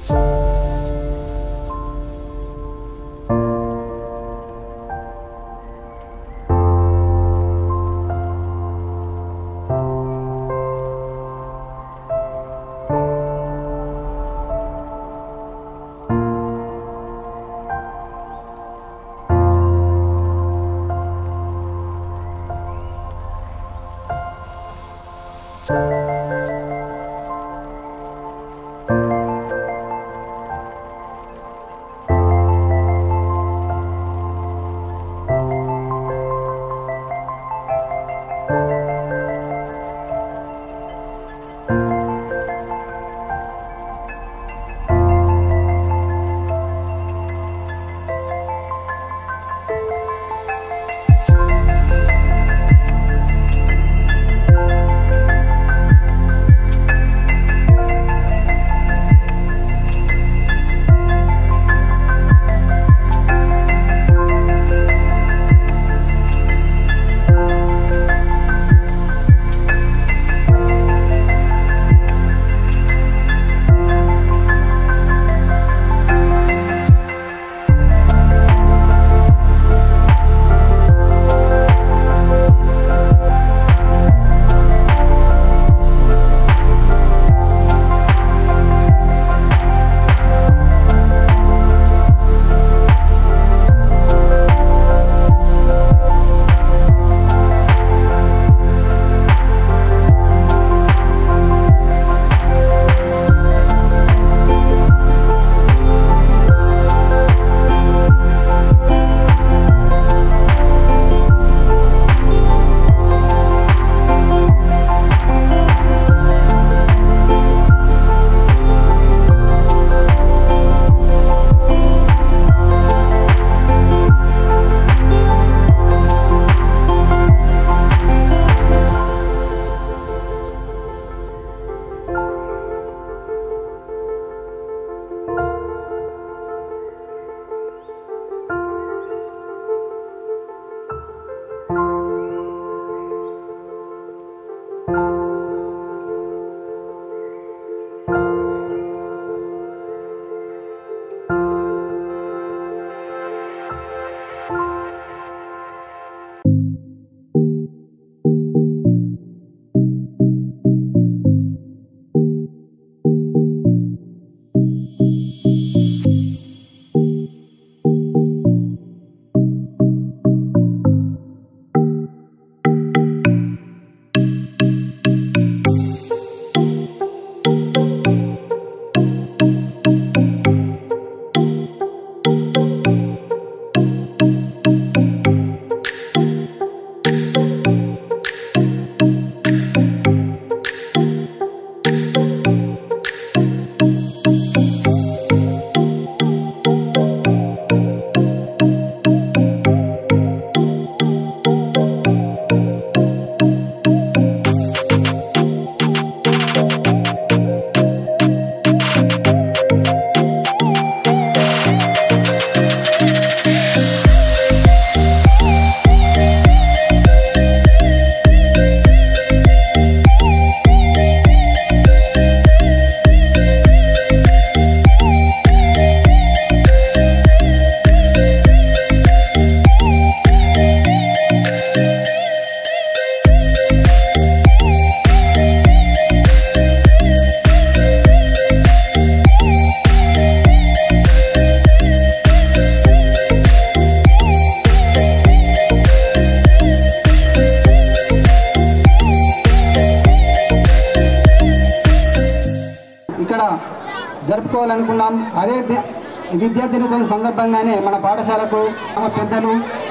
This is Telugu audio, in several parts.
జరుపుకోవాలనుకున్నాం అదే ది- విద్యా దినోత్సవం సందర్భంగానే మన పాఠశాలకు మన పెద్దలు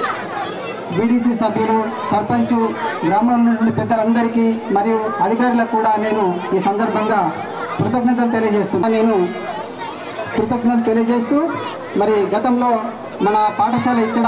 బీడీసీ సభ్యులు సర్పంచ్ గ్రామంలో ఉన్నటువంటి పెద్దలందరికీ మరియు అధికారులకు కూడా నేను ఈ సందర్భంగా కృతజ్ఞతలు తెలియజేస్తున్నాను నేను కృతజ్ఞతలు తెలియజేస్తూ మరి గతంలో మన పాఠశాల ఇక్కడ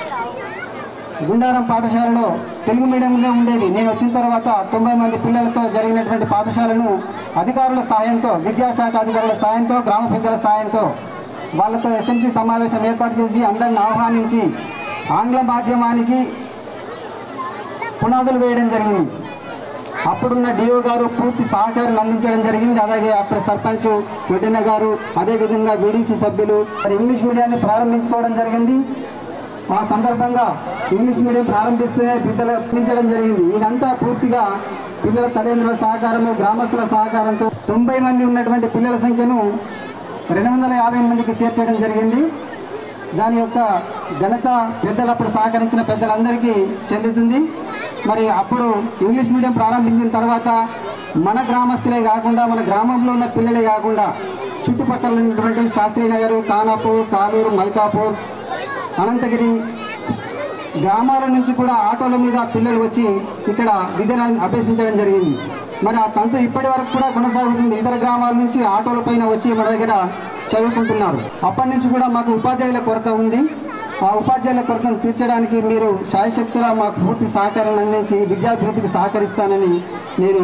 గుండారం పాఠశాలలో తెలుగు మీడియంలో ఉండేది నేను వచ్చిన తర్వాత తొంభై మంది పిల్లలతో జరిగినటువంటి పాఠశాలను అధికారుల సాయంతో విద్యాశాఖ అధికారుల సాయంతో గ్రామ పెద్దల సాయంతో వాళ్ళతో ఎస్ఎంసీ సమావేశం ఏర్పాటు చేసి అందరిని ఆహ్వానించి ఆంగ్ల మాధ్యమానికి పునాదులు వేయడం జరిగింది అప్పుడున్న డిఓ గారు పూర్తి సహకారం అందించడం జరిగింది అలాగే అప్పుడు సర్పంచ్ వెడ్డన్న గారు అదేవిధంగా బీడీసీ సభ్యులు మరి ఇంగ్లీష్ మీడియాన్ని ప్రారంభించుకోవడం జరిగింది ఆ సందర్భంగా ఇంగ్లీష్ మీడియం ప్రారంభిస్తూనే బిడ్డలు అందించడం జరిగింది ఇదంతా పూర్తిగా పిల్లల తల్లిదండ్రుల సహకారము గ్రామస్తుల సహకారంతో తొంభై మంది ఉన్నటువంటి పిల్లల సంఖ్యను రెండు వందల యాభై మందికి చేర్చడం జరిగింది దాని యొక్క ఘనత పెద్దలు అప్పుడు సహకరించిన పెద్దలందరికీ చెందుతుంది మరి అప్పుడు ఇంగ్లీష్ మీడియం ప్రారంభించిన తర్వాత మన గ్రామస్తులే కాకుండా మన గ్రామంలో ఉన్న పిల్లలే కాకుండా చుట్టుపక్కల ఉన్నటువంటి శాస్త్రీ నగర్ కానాపూర్ కాలూరు మల్కాపూర్ అనంతగిరి గ్రామాల నుంచి కూడా ఆటోల మీద పిల్లలు వచ్చి ఇక్కడ విద్యను అభ్యసించడం జరిగింది మరి ఆ తంతు ఇప్పటి వరకు కూడా కొనసాగుతుంది ఇతర గ్రామాల నుంచి ఆటోల పైన వచ్చి మన దగ్గర చదువుకుంటున్నారు అప్పటి నుంచి కూడా మాకు ఉపాధ్యాయుల కొరత ఉంది ఆ ఉపాధ్యాయుల కొరతను తీర్చడానికి మీరు శాయశక్తులా మాకు పూర్తి సహకారం అందించి విద్యాభివృద్ధికి సహకరిస్తానని నేను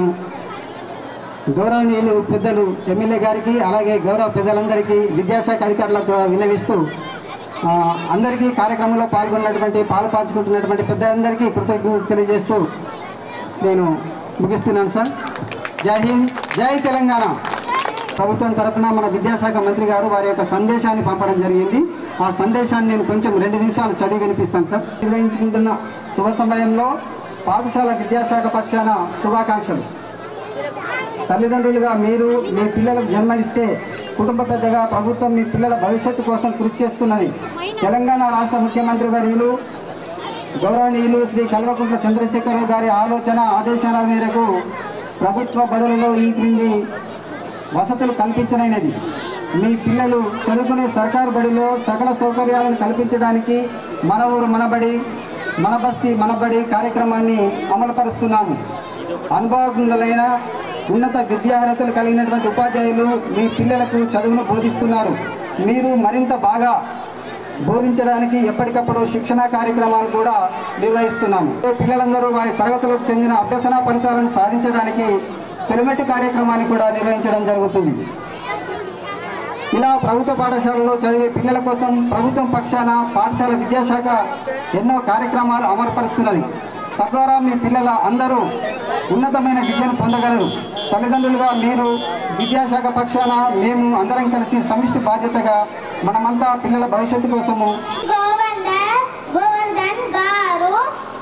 గౌరవనీయులు పెద్దలు ఎమ్మెల్యే గారికి అలాగే గౌరవ పెద్దలందరికీ విద్యాశాఖ అధికారులకు కూడా విన్నవిస్తూ ఆ, అందరికీ కార్యక్రమంలో పాల్గొన్నటువంటి పాలు పంచుకుంటున్నటువంటి పెద్దలందరికీ కృతజ్ఞతలు తెలియజేస్తూ నేను ముగిస్తున్నాను సార్ జై హింద్ జై తెలంగాణ ప్రభుత్వం తరపున మన విద్యాశాఖ మంత్రి గారు వారి యొక్క సందేశాన్ని పంపడం జరిగింది ఆ సందేశాన్ని నేను కొంచెం రెండు నిమిషాలు చదివి వినిపిస్తాను సార్ నిర్వహించుకుంటున్న శుభ సమయంలో పాఠశాల విద్యాశాఖ పక్షాన శుభాకాంక్షలు తల్లిదండ్రులుగా మీరు మీ పిల్లలకు జన్మనిస్తే కుటుంబ పెద్దగా ప్రభుత్వం మీ పిల్లల భవిష్యత్తు కోసం కృషి చేస్తున్నది తెలంగాణ రాష్ట్ర ముఖ్యమంత్రి వర్యులు గౌరవనీయులు శ్రీ కల్వకుంట్ల చంద్రశేఖరరావు గారి ఆలోచన ఆదేశాల మేరకు ప్రభుత్వ బడులలో ఈ క్రింది వసతులు కల్పించనైనది మీ పిల్లలు చదువుకునే సర్కారు బడిలో సకల సౌకర్యాలను కల్పించడానికి మన ఊరు మనబడి మన బస్తీ మనబడి కార్యక్రమాన్ని అమలుపరుస్తున్నాము అనుభవజ్ఞులైన ఉన్నత విద్యార్హతలు కలిగినటువంటి ఉపాధ్యాయులు మీ పిల్లలకు చదువును బోధిస్తున్నారు మీరు మరింత బాగా బోధించడానికి ఎప్పటికప్పుడు శిక్షణా కార్యక్రమాలు కూడా నిర్వహిస్తున్నాము పిల్లలందరూ వారి తరగతులకు చెందిన అభ్యసన ఫలితాలను సాధించడానికి తొలిమెట్టు కార్యక్రమాన్ని కూడా నిర్వహించడం జరుగుతుంది ఇలా ప్రభుత్వ పాఠశాలలో చదివే పిల్లల కోసం ప్రభుత్వం పక్షాన పాఠశాల విద్యాశాఖ ఎన్నో కార్యక్రమాలు అమలుపరుస్తున్నది తద్వారా మీ పిల్లల అందరూ ఉన్నతమైన విద్యను పొందగలరు తల్లిదండ్రులుగా మీరు విద్యాశాఖ పక్షాన మేము అందరం కలిసి సమిష్టి బాధ్యతగా మనమంతా పిల్లల భవిష్యత్తు కోసము గోవర్ధన్ గోవర్ధన్ గారు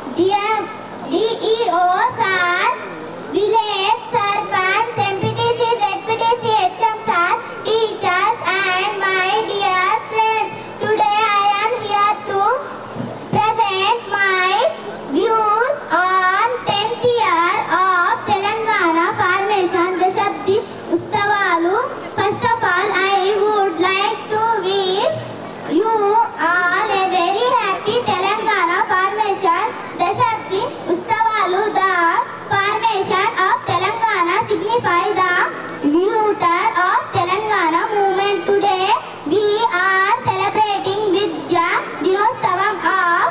DEO sir village sarpanch MPTC ZPTC HM sir teachers and my dear friends today I am here to present my views on 10th year of Telangana formation Dashabdi Ustavalu. First of all, I would like to wish you all a very happy Telangana formation Dashabdi Ustavalu. The formation of Telangana signify the future of Telangana movement. Today, we are celebrating Vidya Dinostavam of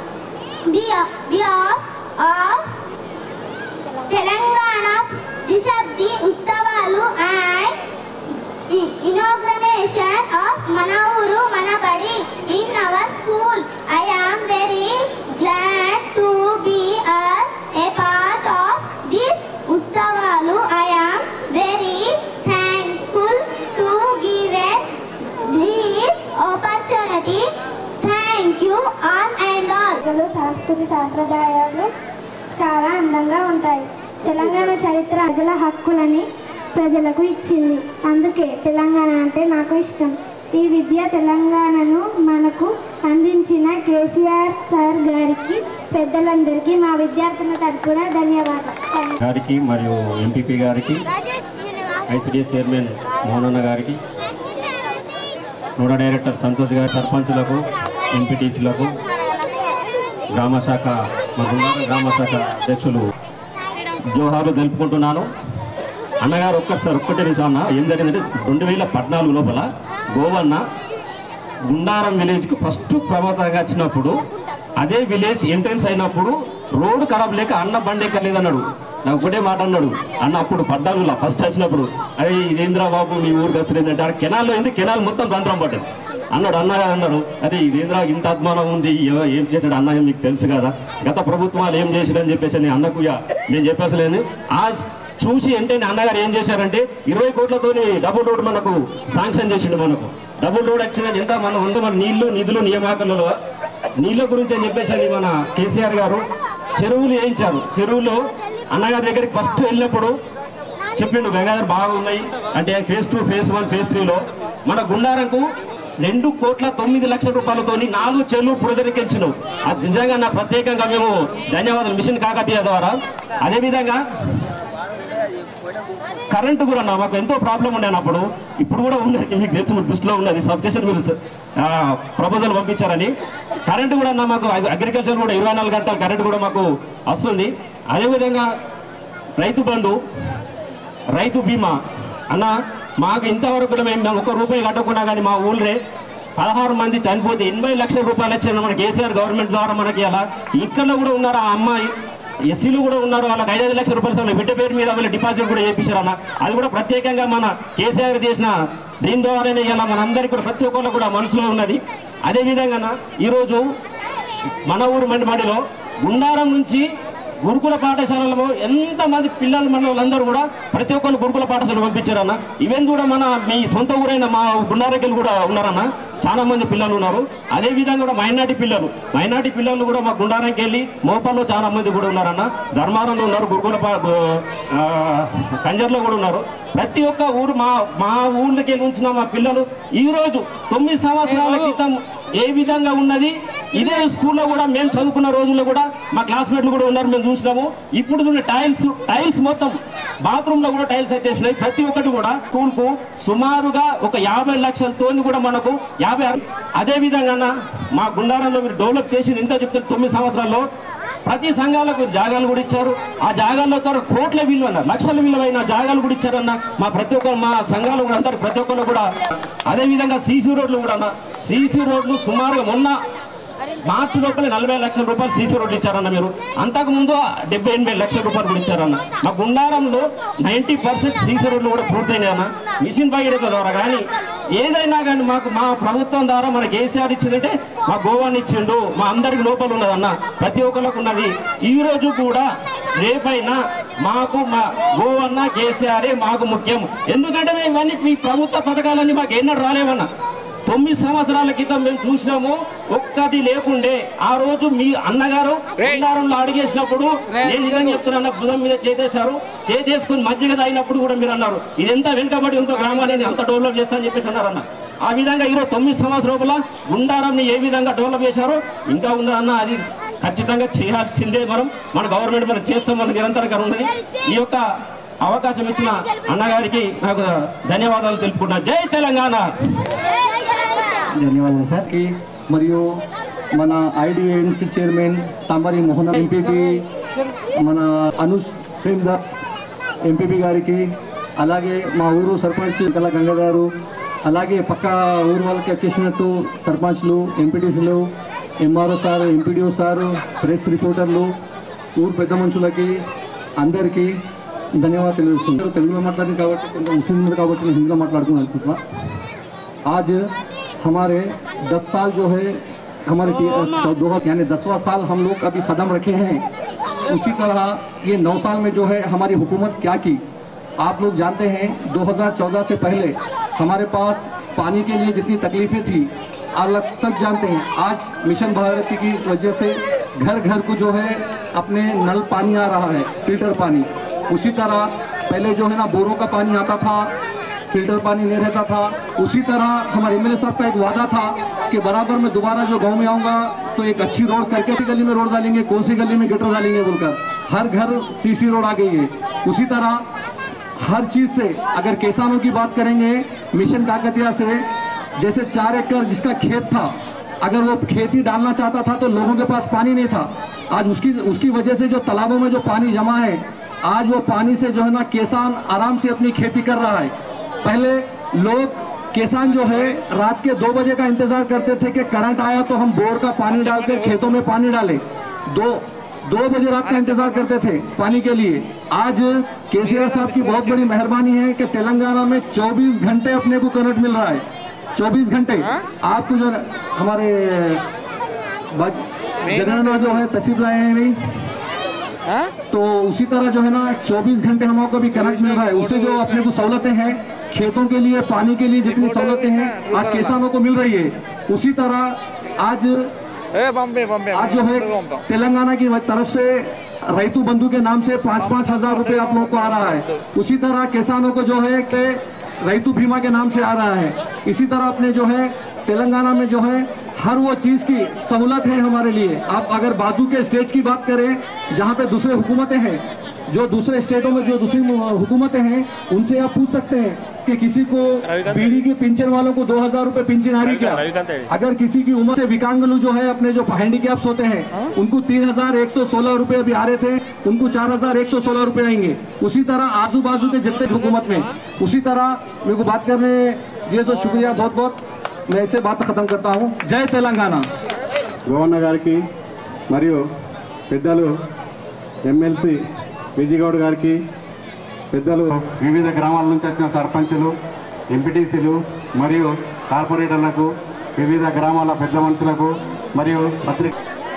of of Telangana Dishabdi Ustavalu and i- inauguration of Manauru Manabadi in our school. I am very glad to be a, a part of this Ustavalu. I am very thankful to given this opportunity. Thank you all and all. పండుగలు సాంస్కృతిక సాంప్రదాయాలు చాలా అందంగా ఉంటాయి తెలంగాణ చరిత్ర ప్రజల హక్కులని ప్రజలకు ఇచ్చింది అందుకే తెలంగాణ అంటే నాకు ఇష్టం ఈ విద్య తెలంగాణను మనకు అందించిన కేసీఆర్ సార్ గారికి పెద్దలందరికీ మా విద్యార్థుల తరపున ధన్యవాదాలు గారికి మరియు ఎంపీపీ గారికి ఐసిడిఎస్ చైర్మన్ మోహనన్న గారికి నూడ డైరెక్టర్ సంతోష్ గారి సర్పంచులకు ఎంపీటీసీలకు గ్రామ శాఖ మా గుండాల గ్రామ శాఖ అధ్యక్షులు జోహారు తెలుపుకుంటున్నాను అన్నగారు ఒక్కసారి ఒక్కటే నిమిషం అన్న ఏం జరిగిందంటే రెండు వేల పద్నాలుగు లోపల గోవన్న గుండారం విలేజ్కి ఫస్ట్ ప్రమాదంగా వచ్చినప్పుడు అదే విలేజ్ ఎంట్రన్స్ అయినప్పుడు రోడ్డు ఖరాబ్ లేక అన్న బండి ఎక్కలేదన్నాడు నాకు ఒకటే మాట అన్నాడు అన్న అప్పుడు పద్నాలుగులో ఫస్ట్ వచ్చినప్పుడు అరే ఇదేంద్రా బాబు మీ ఊరికి వస్తుంది ఏంటంటే ఆ కెనాల్లో ఏంది కెనాల్ మొత్తం రంధ్రం పడ్డది అన్నాడు అన్నగా అన్నాడు అరే ఇదేంద్రా ఇంత అభిమానం ఉంది ఎవ- ఏం చేశాడు అన్న మీకు తెలుసు కదా గత ప్రభుత్వాలు ఏం చేసాడని చెప్పేసి నేను అన్నకు ఇక నేను చెప్పేసలేను ఆ చూసి వెంటనే అన్నగారు ఏం చేశారంటే ఇరవై కోట్లతోని డబుల్ రోడ్ మనకు శాంక్షన్ చేసిండు మనకు డబుల్ రోడ్ వచ్చిన ఎంత మన ఉంది మన నీళ్లు నిధులు నియామకాలలో నీళ్ళ గురించి అని చెప్పేసి అని మన కేసీఆర్ గారు చెరువులు వేయించారు చెరువులో అన్నగారి దగ్గరికి ఫస్ట్ వెళ్ళినప్పుడు చెప్పిండు గంగాధర్ బాగున్నాయి అంటే phase two phase one phase త్రీలో మన గుండారంకు రెండు కోట్ల తొమ్మిది లక్షల రూపాయలతోని నాలుగు చెల్లు పునరుద్ధరించినాం అది నిజంగా నా ప్రత్యేకంగా మేము ధన్యవాదాలు మిషన్ కాకతీయ ద్వారా అదేవిధంగా కరెంటు కూడా అన్న మాకు ఎంతో ప్రాబ్లం ఉండేది అప్పుడు ఇప్పుడు కూడా ఉన్నది మీకు తెలుసు మీ దృష్టిలో ఉన్నది సబ్స్టేషన్ మీరు ప్రపోజల్ పంపించారని కరెంటు కూడా అన్న మాకు అగ్రికల్చర్ కూడా ఇరవై నాలుగు గంటల కరెంటు కూడా మాకు వస్తుంది అదేవిధంగా రైతు బంధు రైతు బీమా అన్న మాకు ఇంతవరకు కూడా మేము ఒక రూపాయి కట్టకుండా కానీ మా ఊళ్ళే పదహారు మంది చనిపోతే ఎనభై లక్షల రూపాయలు వచ్చిన మన కేసీఆర్ గవర్నమెంట్ ద్వారా మనకి అలా ఇక్కడ కూడా ఉన్నారు ఆ అమ్మాయి ఎస్సీలు కూడా ఉన్నారు వాళ్ళకి ఐదైదు లక్షల రూపాయలు వాళ్ళ బిడ్డ పేరు మీద వాళ్ళ డిపాజిట్ కూడా చేయించారు అన్న అది కూడా ప్రత్యేకంగా మన కేసీఆర్ చేసిన దీని ద్వారానే ఇలా మనందరికీ కూడా ప్రతి ఒక్కళ్ళు కూడా మనసులో ఉన్నది అదేవిధంగా అన్న ఈరోజు మన ఊరు మండిమాడిలో గుండారం నుంచి గురుకుల పాఠశాలలో ఎంతమంది పిల్లలు మన వాళ్ళందరూ కూడా ప్రతి ఒక్కరు గురుకుల పాఠశాల పంపించారన్న ఈవెన్ కూడా మన మీ సొంత ఊరైన మా గుండారెడ్డిలు కూడా ఉన్నారన్న చాలా మంది పిల్లలు ఉన్నారు అదే విధంగా కూడా మైనార్టీ పిల్లలు మైనార్టీ పిల్లలు కూడా మా గుండారానికి వెళ్ళి మోపాల్లో చాలా మంది కూడా ఉన్నారన్న ధర్మారంలో ఉన్నారు గురుకుల పా- ఆ, కంజర్లో కూడా ఉన్నారు ప్రతి ఒక్క ఊరు మా మా ఊళ్ళకి వెళ్ళి ఉంచిన మా పిల్లలు ఈ రోజు తొమ్మిది సంవత్సరాల క్రితం ఏ విధంగా ఉన్నది ఇదే స్కూల్లో కూడా మేము చదువుకున్న రోజుల్లో కూడా మా క్లాస్మేట్లు కూడా ఉన్నారు మేము చూసినాము ఇప్పుడు చూడండి టైల్స్ టైల్స్ మొత్తం బాత్రూమ్ లో కూడా టైల్స్ వచ్చేసినాయి ప్రతి ఒక్కటి కూడా స్కూల్ కు సుమారుగా ఒక యాభై లక్షలతో కూడా మనకు యాభై అదే విధంగా మా గుండారంలో మీరు డెవలప్ చేసింది ఇంత చెప్తారు తొమ్మిది సంవత్సరాల్లో ప్రతి సంఘాలకు జాగాలు కూడా ఇచ్చారు ఆ జాగాల్లో తో కోట్ల విలువ అన్న లక్షల విలువైన జాగాలు కూడా ఇచ్చారన్న మా ప్రతి ఒక్కరు మా సంఘాలు కూడా అందరు ప్రతి ఒక్కరు కూడా అదే విధంగా సీసీ రోడ్లు కూడా అన్న సీసీ రోడ్లు సుమారుగా మొన్న మార్చి లోపల నలభై లక్షల రూపాయలు సీసీ రోడ్లు ఇచ్చారన్న మీరు అంతకు ముందు డెబ్బై ఎనభై లక్షల రూపాయలు కూడా ఇచ్చారన్న మా గుండారంలో నైంటీ పర్సెంట్ సీసీ రోడ్లు కూడా పూర్తయినాయన్న మిషన్ భగీరథ ద్వారా కానీ ఏదైనా కానీ మాకు మా ప్రభుత్వం ద్వారా మనకి కేసీఆర్ ఇచ్చిందంటే మా గోవాని ఇచ్చిండు మా అందరికి లోపల ఉన్నదన్న ప్రతి ఒక్కరికి ఉన్నది ఈ రోజు కూడా రేపైనా మాకు మా గోవన్న కేసీఆర్ మాకు ముఖ్యం ఎందుకంటే మేము ఇవన్నీ మీ ప్రభుత్వ పథకాలన్నీ మాకు ఎన్నడూ రాలేవన్నా తొమ్మిది సంవత్సరాల క్రితం మేము చూసినాము ఒక్కటి లేకుండే ఆ రోజు మీ అన్నగారు బండారంలో అడిగేసినప్పుడు నేను నిజంగా చెప్తున్నా భుజం మీద చేసేశారు చేసేసుకుని మజ్జిగ తాగినప్పుడు కూడా మీరు అన్నారు ఇది ఎంత వెనుకబడి ఉందో గ్రామాన్ని అంత డెవలప్ చేస్తా అని చెప్పేసి అన్నారు అన్న ఆ విధంగా ఈరోజు తొమ్మిది సంవత్సరాల లోపల గుండారాన్ని ఏ విధంగా డెవలప్ చేశారో ఇంకా ఉందన్న అది ఖచ్చితంగా చేయాల్సిందే మనం మన గవర్నమెంట్ మనం చేస్తాం మన నిరంతరంగా ఉన్నది ఈ యొక్క అవకాశం ఇచ్చిన అన్నగారికి నాకు ధన్యవాదాలు తెలుపుకుంటున్నాను జై తెలంగాణ ధన్యవాదాలు సార్ కి మరియు మన IDNC chairman Sambari Mohan MPP మన అనుష్ ప్రేమ్దాస్ ఎంపీపీ గారికి అలాగే మా ఊరు సర్పంచ్ కళ గంగ గారు అలాగే పక్క ఊరు వాళ్ళకి వచ్చేసినట్టు సర్పంచ్లు ఎంపీటీసీలు MRO sir MPDO sir press రిపోర్టర్లు ఊరు పెద్ద మనుషులకి అందరికీ ధన్యవాదాలు తెలియజేస్తున్నారు తెలుగులో మాట్లాడింది కాబట్టి కొంత ముస్లిం కాబట్టి నేను హిందీలో మాట్లాడుకున్నాను అనుకుంటున్నా आज हमारे 10 साल जो है हमारे टी- दो यानी दसवां साल हम लोग अभी कदम रखे हैं उसी तरह ये नौ साल में जो है हमारी हुकूमत क्या की आप लोग जानते हैं 2014 से पहले हमारे पास पानी के लिए जितनी तकलीफें थी आप लोग सब जानते हैं आज मिशन भारती की वजह से घर घर को जो है अपने नल पानी आ रहा है फिल्टर पानी उसी तरह पहले जो है ना बोरों का पानी आता था फिल्टर पानी नहीं रहता था उसी तरह हमारे एमएलए साहब का एक वादा था कि बराबर मैं दोबारा जो गांव में आऊंगा तो एक अच्छी रोड करके सी गली में रोड डालेंगे कौन सी गली में गटर डालेंगे बोलकर हर घर सीसी रोड आ गई है उसी तरह हर चीज से अगर किसानों की बात करेंगे मिशन काकतिया से जैसे चार एकड़ जिसका खेत था अगर वो खेती डालना चाहता था तो लोगों के पास पानी नहीं था आज उसकी उसकी वजह से जो तालाबों में जो पानी जमा है आज वो पानी से जो है ना किसान आराम से अपनी खेती कर रहा है पहले लोग किसान जो है रात के दो बजे का इंतजार करते थे कि करंट आया तो हम बोर का पानी डालकर खेतों में पानी डालें दो दो बजे रात का इंतजार करते थे पानी के लिए आज केसीआर साहब की बहुत बड़ी मेहरबानी है कि तेलंगाना में 24 घंटे अपने को करंट मिल रहा है 24 घंटे आपको जो है हमारे बाज- जगन्नाथ जो है तशरीफ लाए हैं भी तो उसी तरह जो है ना 24 घंटे हम लोग को भी कनेक्ट मिल रहा है उससे जो अपने को सहूलतें हैं खेतों के लिए पानी के लिए जितनी सहूलतें हैं आज किसानों को मिल रही है उसी तरह आज ए बॉम्बे बॉम्बे आज जो है तेलंगाना की तरफ से रैतु बंधु के नाम से पाँच पाँच हजार रुपये आप लोगों को आ रहा है उसी तरह किसानों को जो है कि रैतु बीमा के नाम से आ रहा है इसी तरह अपने जो है तेलंगाना में जो है हर वो चीज़ की सहूलत है हमारे लिए आप अगर बाजू के स्टेज की बात करें जहाँ पे दूसरे हुकूमतें हैं जो दूसरे स्टेटों में जो दूसरी हुकूमतें हैं उनसे आप पूछ सकते हैं कि किसी को बीड़ी की पेंशन वालों को दो हजार रुपये पेंशन आ रही क्या अगर किसी की उम्र से विकांगलू जो है अपने जो हैंडीकैप्स होते हैं उनको तीन हजार एक सौ सोलह रुपये अभी आ रहे थे उनको चार हजार एक सौ सोलह रुपये आएंगे उसी तरह आजू बाजू के जितने भी हुकूमत में उसी तरह मेरे को बात करने दिए सो शुक्रिया बहुत बहुत मैं इसे बात खत्म करता हूँ जय तेलंगाना గోవన్న గారికి మరియు పెద్దలు ఎమ్మెల్సీ విజయగౌడ్ గారికి పెద్దలు వివిధ గ్రామాల నుంచి వచ్చిన సర్పంచులు ఎంపీటీసీలు మరియు కార్పొరేటర్లకు వివిధ గ్రామాల పెద్ద మనుషులకు మరియు పత్రిక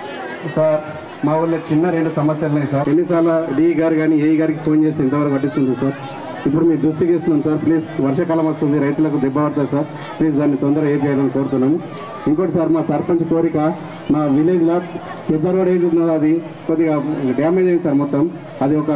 సార్ మా ఊళ్ళో చిన్న రెండు సమస్యలు ఉన్నాయి సార్ ఎన్నిసార్లు డి గారు కానీ ఏ గారికి ఫోన్ చేసి ఇంతవరకు పట్టిస్తుంది సార్ ఇప్పుడు మీ దృష్టికి ఇస్తున్నాం సార్ ప్లీజ్ వర్షాకాలం వస్తుంది రైతులకు దెబ్బ పడుతుంది సార్ ప్లీజ్ దాన్ని తొందరగా ఏం చేయాలని కోరుతున్నాము ఇంకోటి సార్ మా సర్పంచ్ కోరిక మా విలేజ్లో పెద్ద రోడ్ ఏది ఉన్నదో అది కొద్దిగా డ్యామేజ్ అయింది సార్ మొత్తం అది ఒక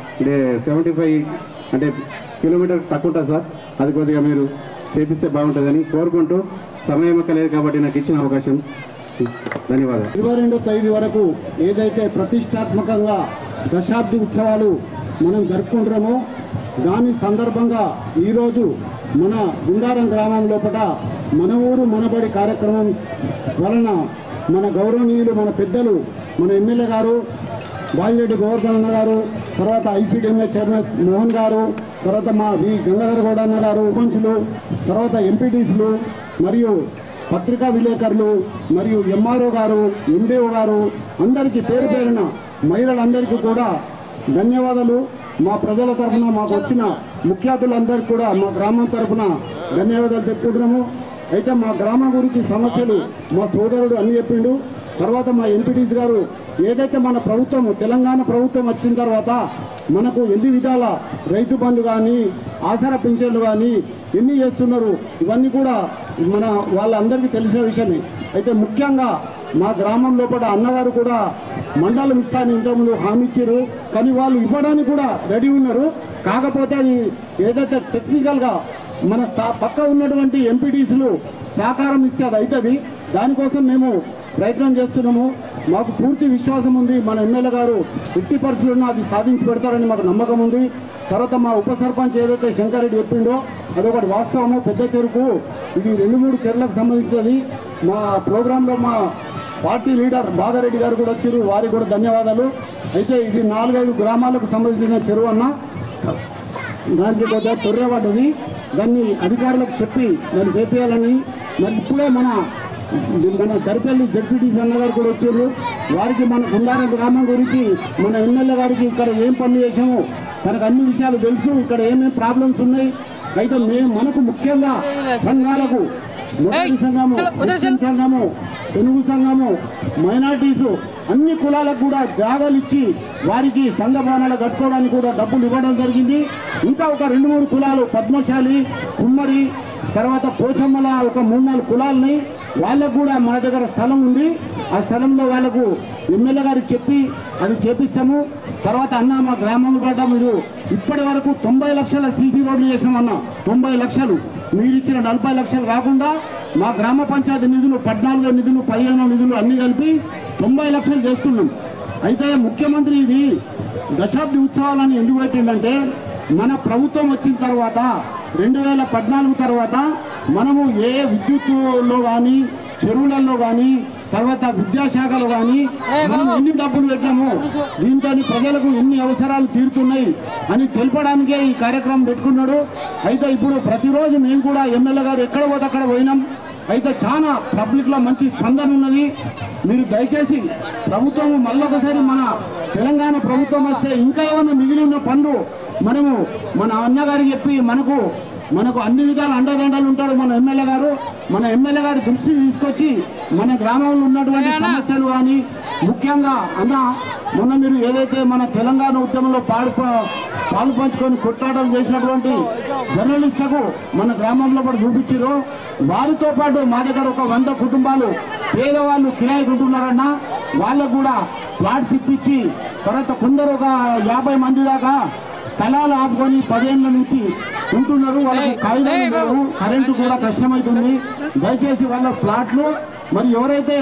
సెవెంటీ ఫైవ్ అంటే కిలోమీటర్ తక్కువ ఉంటుంది సార్ అది కొద్దిగా మీరు చేపిస్తే బాగుంటుందని కోరుకుంటూ సమయం లేదు కాబట్టి నాకు ఇచ్చిన అవకాశం ధన్యవాదాలు ఇరవై రెండో తేదీ వరకు ఏదైతే ప్రతిష్టాత్మకంగా దశాబ్ది ఉత్సవాలు మనం జరుపుకుంటున్నామో దాని సందర్భంగా ఈరోజు మన గుండారం గ్రామం లోపల మన ఊరు మనబడి కార్యక్రమం వలన మన గౌరవనీయులు మన పెద్దలు మన ఎమ్మెల్యే గారు బాలిరెడ్డి గోవర్ధన్ అన్న గారు తర్వాత ఐసీడీఎంఏ చైర్మన్ మోహన్ గారు తర్వాత మా వి గంగాధర గౌడ అన్న గారు ఉపంచులు తర్వాత ఎంపీటీసీలు మరియు పత్రికా విలేకరులు మరియు ఎంఆర్ఓ గారు ఎండిఓ గారు అందరికీ పేరు పేరున మహిళలందరికీ కూడా ధన్యవాదాలు మా ప్రజల తరఫున మాకు వచ్చిన ముఖ్య అతిథులందరికీ కూడా మా గ్రామం తరఫున ధన్యవాదాలు చెప్పుకుంటున్నాము అయితే మా గ్రామం గురించి సమస్యలు మా సోదరుడు అని చెప్పిండు తర్వాత మా ఎంపీటీసీ గారు ఏదైతే మన ప్రభుత్వం తెలంగాణ ప్రభుత్వం వచ్చిన తర్వాత మనకు ఎన్ని విధాల రైతు బంధు కానీ ఆసరా పింఛన్లు కానీ ఎన్ని చేస్తున్నారు ఇవన్నీ కూడా మన వాళ్ళందరికీ తెలిసిన విషయమే అయితే ముఖ్యంగా మా గ్రామం లోపల అన్నగారు కూడా మండలం ఇస్తాను ఇంతకుముందు హామీ ఇచ్చారు కానీ వాళ్ళు ఇవ్వడానికి కూడా రెడీ ఉన్నారు కాకపోతే అది ఏదైతే టెక్నికల్గా మన స్థా- పక్క ఉన్నటువంటి ఎంపీటీసీలు సహకారం ఇస్తే అది అవుతుంది దానికోసం మేము ప్రయత్నం చేస్తున్నాము మాకు పూర్తి విశ్వాసం ఉంది మన ఎమ్మెల్యే గారు ఫిఫ్టీ పర్సెంట్ ఉన్న అది సాధించి పెడతారని మాకు నమ్మకం ఉంది తర్వాత మా ఉప సర్పంచ్ ఏదైతే శంకరెడ్డి చెప్పిండో అదొకటి వాస్తవము పెద్ద చెరుకు ఇది రెండు మూడు చెరువులకు సంబంధించినది మా ప్రోగ్రాంలో మా పార్టీ లీడర్ బాగారెడ్డి గారు కూడా వచ్చారు వారికి కూడా ధన్యవాదాలు అయితే ఇది నాలుగైదు గ్రామాలకు సంబంధించిన చెరువు అన్న దానికి కొద్దిగా తొర్రబడ్డది దాన్ని అధికారులకు చెప్పి దాన్ని చేపేయాలని మరి ఇప్పుడే మన మన దరిపల్లి జడ్పీటీసీ అన్నగారు కూడా వచ్చారు వారికి మన కుందార గ్రామం గురించి మన ఎమ్మెల్యే గారికి ఇక్కడ ఏం పనులు చేసాము తనకు అన్ని విషయాలు తెలుసు ఇక్కడ ఏమేమి ప్రాబ్లమ్స్ ఉన్నాయి అయితే మేము మనకు ముఖ్యంగా సంఘాలకు మొదటి సంఘము క్రిస్టియన్ సంఘము తెలుగు సంఘము మైనార్టీసు అన్ని కులాలకు కూడా జాగాలు ఇచ్చి వారికి సంఘ భవనాలు కట్టుకోవడానికి కూడా డబ్బులు ఇవ్వడం జరిగింది ఇంకా ఒక రెండు మూడు కులాలు పద్మశాలి కుమ్మరి తర్వాత పోచమ్మల ఒక మూడు నాలుగు కులాలని వాళ్ళకు కూడా మన దగ్గర స్థలం ఉంది ఆ స్థలంలో వాళ్ళకు ఎమ్మెల్యే గారికి చెప్పి అది చేపిస్తాము తర్వాత అన్న మా గ్రామం పడ్డ మీరు ఇప్పటి వరకు తొంభై లక్షల సీసీ రోడ్లు చేసామన్న తొంభై లక్షలు మీరు ఇచ్చిన నలభై లక్షలు కాకుండా మా గ్రామ పంచాయతీ నిధులు పద్నాలుగు నిధులు పదిహేను నిధులు అన్ని కలిపి తొంభై లక్షలు చేస్తున్నాం అయితే ముఖ్యమంత్రి ఇది దశాబ్ది ఉత్సవాలని ఎందుకు పెట్టిండంటే మన ప్రభుత్వం వచ్చిన తర్వాత రెండు వేల పద్నాలుగు తర్వాత మనము ఏ విద్యుత్తులో కానీ చెరువులలో కానీ తర్వాత విద్యాశాఖలో కానీ మనం ఎన్ని డబ్బులు పెట్టాము దీంతో ప్రజలకు ఎన్ని అవసరాలు తీరుతున్నాయి అని తెలపడానికే ఈ కార్యక్రమం పెట్టుకున్నాడు అయితే ఇప్పుడు ప్రతిరోజు మేము కూడా ఎమ్మెల్యే గారు ఎక్కడ పోతే అక్కడ పోయినాం అయితే చాలా పబ్లిక్ లో మంచి స్పందన ఉన్నది మీరు దయచేసి ప్రభుత్వం మళ్ళొకసారి మన తెలంగాణ ప్రభుత్వం వస్తే ఇంకా ఏమైనా మిగిలి ఉన్న పనులు మనము మన అన్నగారికి చెప్పి మనకు మనకు అన్ని విధాల అండదండలు ఉంటాడు మన ఎమ్మెల్యే గారు మన ఎమ్మెల్యే గారి దృష్టి తీసుకొచ్చి మన గ్రామంలో ఉన్నటువంటి సమస్యలు కానీ ముఖ్యంగా అన్న మొన్న మీరు ఏదైతే మన తెలంగాణ ఉద్యమంలో పాడు పాలు పంచుకొని కొట్లాటలు చేసినటువంటి జర్నలిస్టులకు మన గ్రామంలో కూడా చూపించారు వారితో పాటు మా దగ్గర ఒక వంద కుటుంబాలు పేదవాళ్ళు కిరాయి కొంటున్నారన్న వాళ్ళకు కూడా ప్లాట్స్ ఇప్పించి తర్వాత కొందరు ఒక యాభై మంది దాకా స్థలాలు ఆపుకొని పదేళ్ల నుంచి ఉంటున్నారు వాళ్ళకు కాగితాలు లేవు కరెంటు కూడా కష్టమవుతుంది దయచేసి వాళ్ళ ప్లాట్లు మరి ఎవరైతే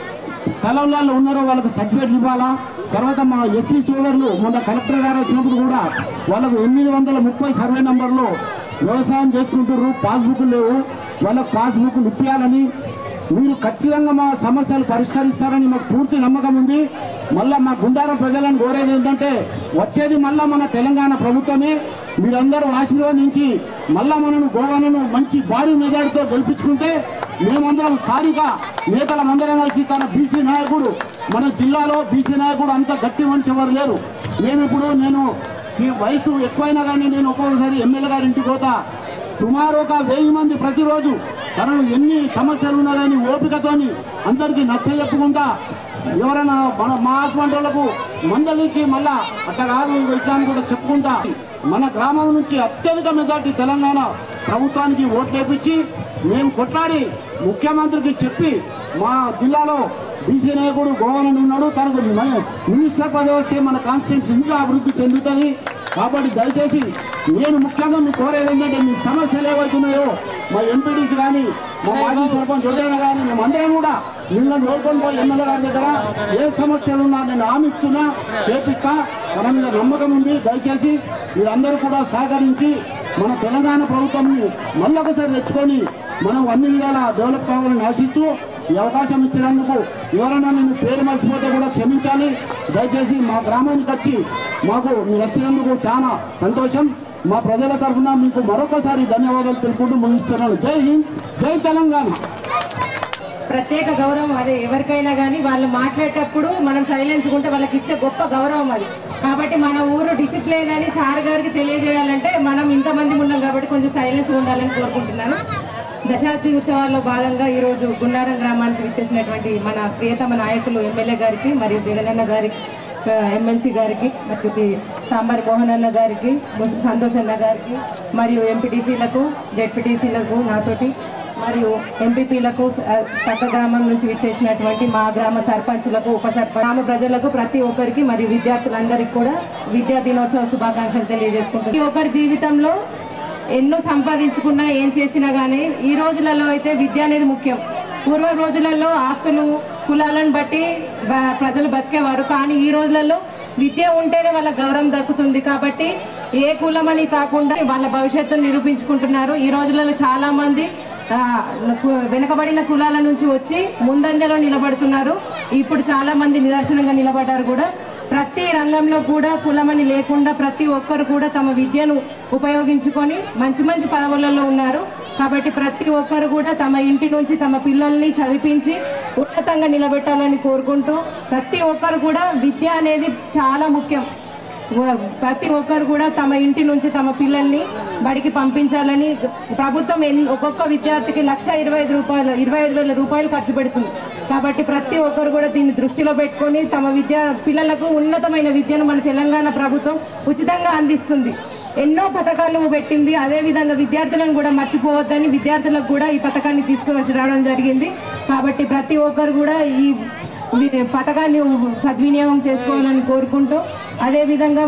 స్థలంలో ఉన్నారో వాళ్ళకి సర్టిఫికేట్లు ఇవ్వాలా తర్వాత మా ఎస్సీ సోదరులు మొన్న కలెక్టర్ గారు వచ్చినప్పుడు కూడా వాళ్ళకు ఎనిమిది వందల ముప్పై సర్వే నంబర్లో వ్యవసాయం చేసుకుంటున్నారు పాస్బుక్లు లేవు వాళ్ళకు పాస్బుక్లు ఇప్పించాలని మీరు ఖచ్చితంగా మా సమస్యలు పరిష్కరిస్తారని మాకు పూర్తి నమ్మకం ఉంది మళ్ళా మా గుండారం ప్రజలను కోరేది ఏంటంటే వచ్చేది మళ్ళా మన తెలంగాణ ప్రభుత్వమే మీరందరూ ఆశీర్వదించి మళ్ళా మనను గోవాలను మంచి భారీ మెజార్టీతో గెలిపించుకుంటే మేమందరం స్థానిక నేతలమందరం కలిసి తన బీసీ నాయకుడు మన జిల్లాలో బీసీ నాయకుడు అంత గట్టి మనిషి ఎవరు లేరు మేము ఇప్పుడు నేను ఈ వయసు ఎక్కువైనా కానీ నేను ఒక్కొక్కసారి ఎమ్మెల్యే గారి ఇంటికి పోతా సుమారు ఒక వెయ్యి మంది ప్రతిరోజు తనను ఎన్ని సమస్యలు ఉన్నా కానీ ఓపికతోని అందరికీ నచ్చ చెప్పుకుంటా ఎవరైనా మన మా అటువంటి వాళ్ళకు మందలించి మళ్ళా అట్లా కాదు ఇగో ఇట్లా అని కూడా చెప్పుకుంటా మన గ్రామం నుంచి అత్యధిక మెజార్టీ తెలంగాణ ప్రభుత్వానికి ఓట్లేపించి మేము కొట్లాడి ముఖ్యమంత్రికి చెప్పి మా జిల్లాలో బీసీ నాయకుడు గోవన్ ఉన్నాడు తనకు మ- మినిస్టర్ పదవి వస్తే మన కాన్స్టిట్యూన్సీ ఇంకా అభివృద్ధి చెందుతుంది కాబట్టి దయచేసి నేను ముఖ్యంగా మీకు కోరేది ఏంటంటే మీ సమస్యలు ఏవైతున్నాయో మా ఎంపీడీసీ కానీ మా మాజీ సర్పంచ్ ఒడ్డైన కానీ మేమందరం కూడా మిమ్మల్ని నోడుకొని పోయి ఎమ్మెల్యే గారి దగ్గర ఏ సమస్యలు ఉన్నా నేను హామీస్తున్నా చేపిస్తా మన మీద నమ్మకం ఉంది దయచేసి మీరందరూ కూడా సహకరించి మన తెలంగాణ ప్రభుత్వాన్ని మళ్ళొకసారి తెచ్చుకొని మనం అన్ని విధాలా డెవలప్ కావాలని ఆశిస్తూ ఈ అవకాశం ఇచ్చినందుకు ఎవరైనా నేను పేరు మర్చిపోతే కూడా క్షమించాలి దయచేసి మా గ్రామానికి వచ్చి మాకు మీరు వచ్చినందుకు చాలా సంతోషం మా ప్రజల తరఫున మీకు మరొకసారి ధన్యవాదాలు తెలుపుకుంటూ ముగిస్తున్నాను జై హింద్ జై తెలంగాణ ప్రత్యేక గౌరవం అదే ఎవరికైనా కానీ వాళ్ళు మాట్లాడేటప్పుడు మనం సైలెన్స్ ఉంటే వాళ్ళకి ఇచ్చే గొప్ప గౌరవం అది కాబట్టి మన ఊరు డిసిప్లిన్ అని సార్ గారికి తెలియజేయాలంటే మనం ఇంతమంది ఉన్నాం కాబట్టి కొంచెం సైలెన్స్ ఉండాలని కోరుకుంటున్నాను దశాబ్ది ఉత్సవాల్లో భాగంగా ఈరోజు గుండారం గ్రామానికి విచ్చేసినటువంటి మన ప్రియతమ నాయకులు ఎమ్మెల్యే గారికి మరియు జగనన్న గారికి ఆ, ఎమ్మెల్సీ గారికి మరియు ది- సాంబారి మోహన్ అన్న గారికి సంతోష్ అన్న గారికి మరియు ఎంపీటీసీలకు జెడ్పీటీసీలకు నాతోటి మరియు ఎంపీపీలకు పక్క గ్రామం నుంచి విచ్చేసినటువంటి మా గ్రామ సర్పంచులకు ఉప సర్పంచ్ గ్రామ ప్రజలకు ప్రతి ఒక్కరికి మరియు విద్యార్థులందరికీ కూడా విద్యా దినోత్సవ శుభాకాంక్షలు తెలియజేసుకుంటున్నాను ప్రతి ఒక్కరి జీవితంలో ఎన్నో సంపాదించుకున్నా ఏం చేసినా కానీ ఈ రోజులలో అయితే విద్య అనేది ముఖ్యం పూర్వ రోజులలో ఆస్తులు కులాలను బట్టి బ- ప్రజలు బతికేవారు కానీ ఈ రోజులలో విద్య ఉంటేనే వాళ్ళ గౌరవం దక్కుతుంది కాబట్టి ఏ కులమని కాకుండా వాళ్ళ భవిష్యత్తును నిరూపించుకుంటున్నారు ఈ రోజులలో చాలా మంది ఆ, కు- వెనుకబడిన కులాల నుంచి వచ్చి ముందంజలో నిలబడుతున్నారు ఇప్పుడు చాలా మంది నిదర్శనంగా నిలబడ్డారు కూడా ప్రతి రంగంలో కూడా కులమని లేకుండా ప్రతి ఒక్కరు కూడా తమ విద్యను ఉపయోగించుకొని మంచి మంచి పదవులలో ఉన్నారు కాబట్టి ప్రతి ఒక్కరు కూడా తమ ఇంటి నుంచి తమ పిల్లల్ని చదివించి ఉన్నతంగా నిలబెట్టాలని కోరుకుంటూ ప్రతి ఒక్కరు కూడా విద్య అనేది చాలా ముఖ్యం వ- ప్రతి ఒక్కరు కూడా తమ ఇంటి నుంచి తమ పిల్లల్ని బడికి పంపించాలని ప్రభుత్వం ఎన్- ఒక్కొక్క విద్యార్థికి లక్ష ఇరవై ఐదు రూపాయలు ఇరవై ఐదు వేల రూపాయలు ఖర్చు పెడుతుంది కాబట్టి ప్రతి ఒక్కరు కూడా దీన్ని దృష్టిలో పెట్టుకొని తమ విద్యా పిల్లలకు ఉన్నతమైన విద్యను మన తెలంగాణ ప్రభుత్వం ఉచితంగా అందిస్తుంది ఎన్నో పథకాలు పెట్టింది అదేవిధంగా విద్యార్థులను కూడా మర్చిపోవద్దని విద్యార్థులకు కూడా ఈ పథకాన్ని తీసుకువచ్చి రావడం జరిగింది కాబట్టి ప్రతి ఒక్కరు కూడా ఈ వి- పథకాన్ని సద్వినియోగం చేసుకోవాలని కోరుకుంటూ అదేవిధంగా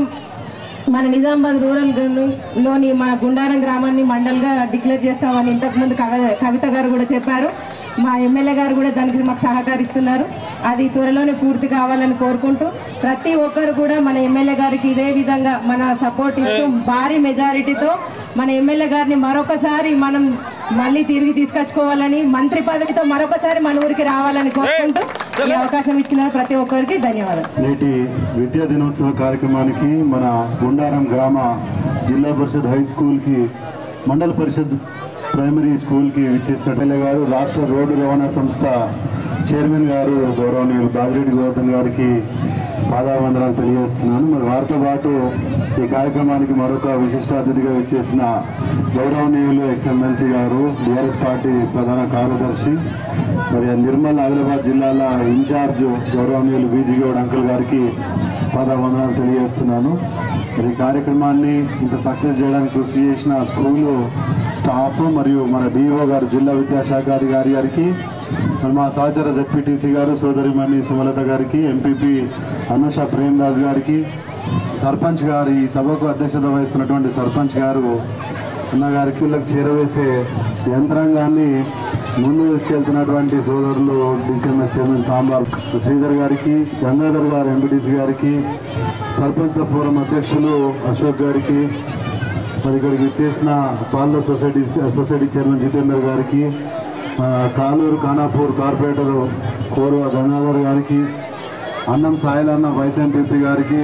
మన నిజామాబాద్ రూరల్ గన్- లోని మన గుండారం గ్రామాన్ని మండల్గా డిక్లేర్ చేస్తామని ఇంతకుముందు కవ- కవిత గారు కూడా చెప్పారు మా ఎమ్మెల్యే గారు కూడా దానికి మాకు సహకరిస్తున్నారు అది త్వరలోనే పూర్తి కావాలని కోరుకుంటూ ప్రతి ఒక్కరు కూడా మన ఎమ్మెల్యే గారికి ఇదే విధంగా మన సపోర్ట్ ఇస్తూ భారీ మెజారిటీతో మన ఎమ్మెల్యే గారిని మరొకసారి మనం మళ్ళీ తిరిగి తీసుకొచ్చుకోవాలని మంత్రి పదవితో మరొకసారి మన ఊరికి రావాలని కోరుకుంటూ ఈ అవకాశం ఇచ్చిన ప్రతి ఒక్కరికి ధన్యవాదాలు నేటి విద్యా దినోత్సవ కార్యక్రమానికి మన గుండారం గ్రామ జిల్లా పరిషత్ హై స్కూల్కి మండల పరిషత్ ప్రైమరీ స్కూల్కి విచ్చేసిన ఎమ్మెల్యే గారు రాష్ట్ర రోడ్డు రవాణా సంస్థ చైర్మన్ గారు గౌరవనీయులు బాజిరెడ్డి గోవర్ధన్ గారికి పాదావందనాలు తెలియజేస్తున్నాను మరి వారితో పాటు ఈ కార్యక్రమానికి మరొక విశిష్ట అతిథిగా వచ్చేసిన గౌరవనీయులు ఎక్స్ఎమ్మెల్సీ గారు బీఆర్ఎస్ పార్టీ ప్రధాన కార్యదర్శి మరి నిర్మల్ ఆదిలాబాద్ జిల్లాల ఇన్ఛార్జ్ గౌరవనీయులు బీజీ గౌడ్ అంకుల్ గారికి పాదావందనాలు తెలియజేస్తున్నాను మరి ఈ కార్యక్రమాన్ని ఇంత సక్సెస్ చేయడానికి కృషి చేసిన స్కూలు స్టాఫ్ మరియు మన డిఓ గారు జిల్లా విద్యాశాఖ అధికారి గారికి మరి మా సహచర జెడ్పీటీసీ గారు సోదరిమణి సుమలత గారికి ఎంపీపీ అనుష ప్రేమ్దాస్ గారికి సర్పంచ్ గారు ఈ సభకు అధ్యక్షత వహిస్తున్నటువంటి సర్పంచ్ గారు అన్న గారికి వీళ్ళకి చేరవేసే యంత్రాంగాన్ని ముందు తీసుకెళ్తున్నటువంటి సోదరులు డిసిఎంఎస్ చైర్మన్ సాంబార్ శ్రీధర్ గారికి గంగాధర్ గారు ఎంపీటీసీ గారికి సర్పంచ్ల ఫోరం అధ్యక్షులు అశోక్ గారికి మరి ఇక్కడికి ఇచ్చేసిన parlour society society chairman Jitender గారికి ఆ, కాలూరు ఖానాపూర్ కార్పొరేటర్ కోరువ గంగాధర్ గారికి అన్నం సాయిలన్న వైస్ ఎంపీపీ గారికి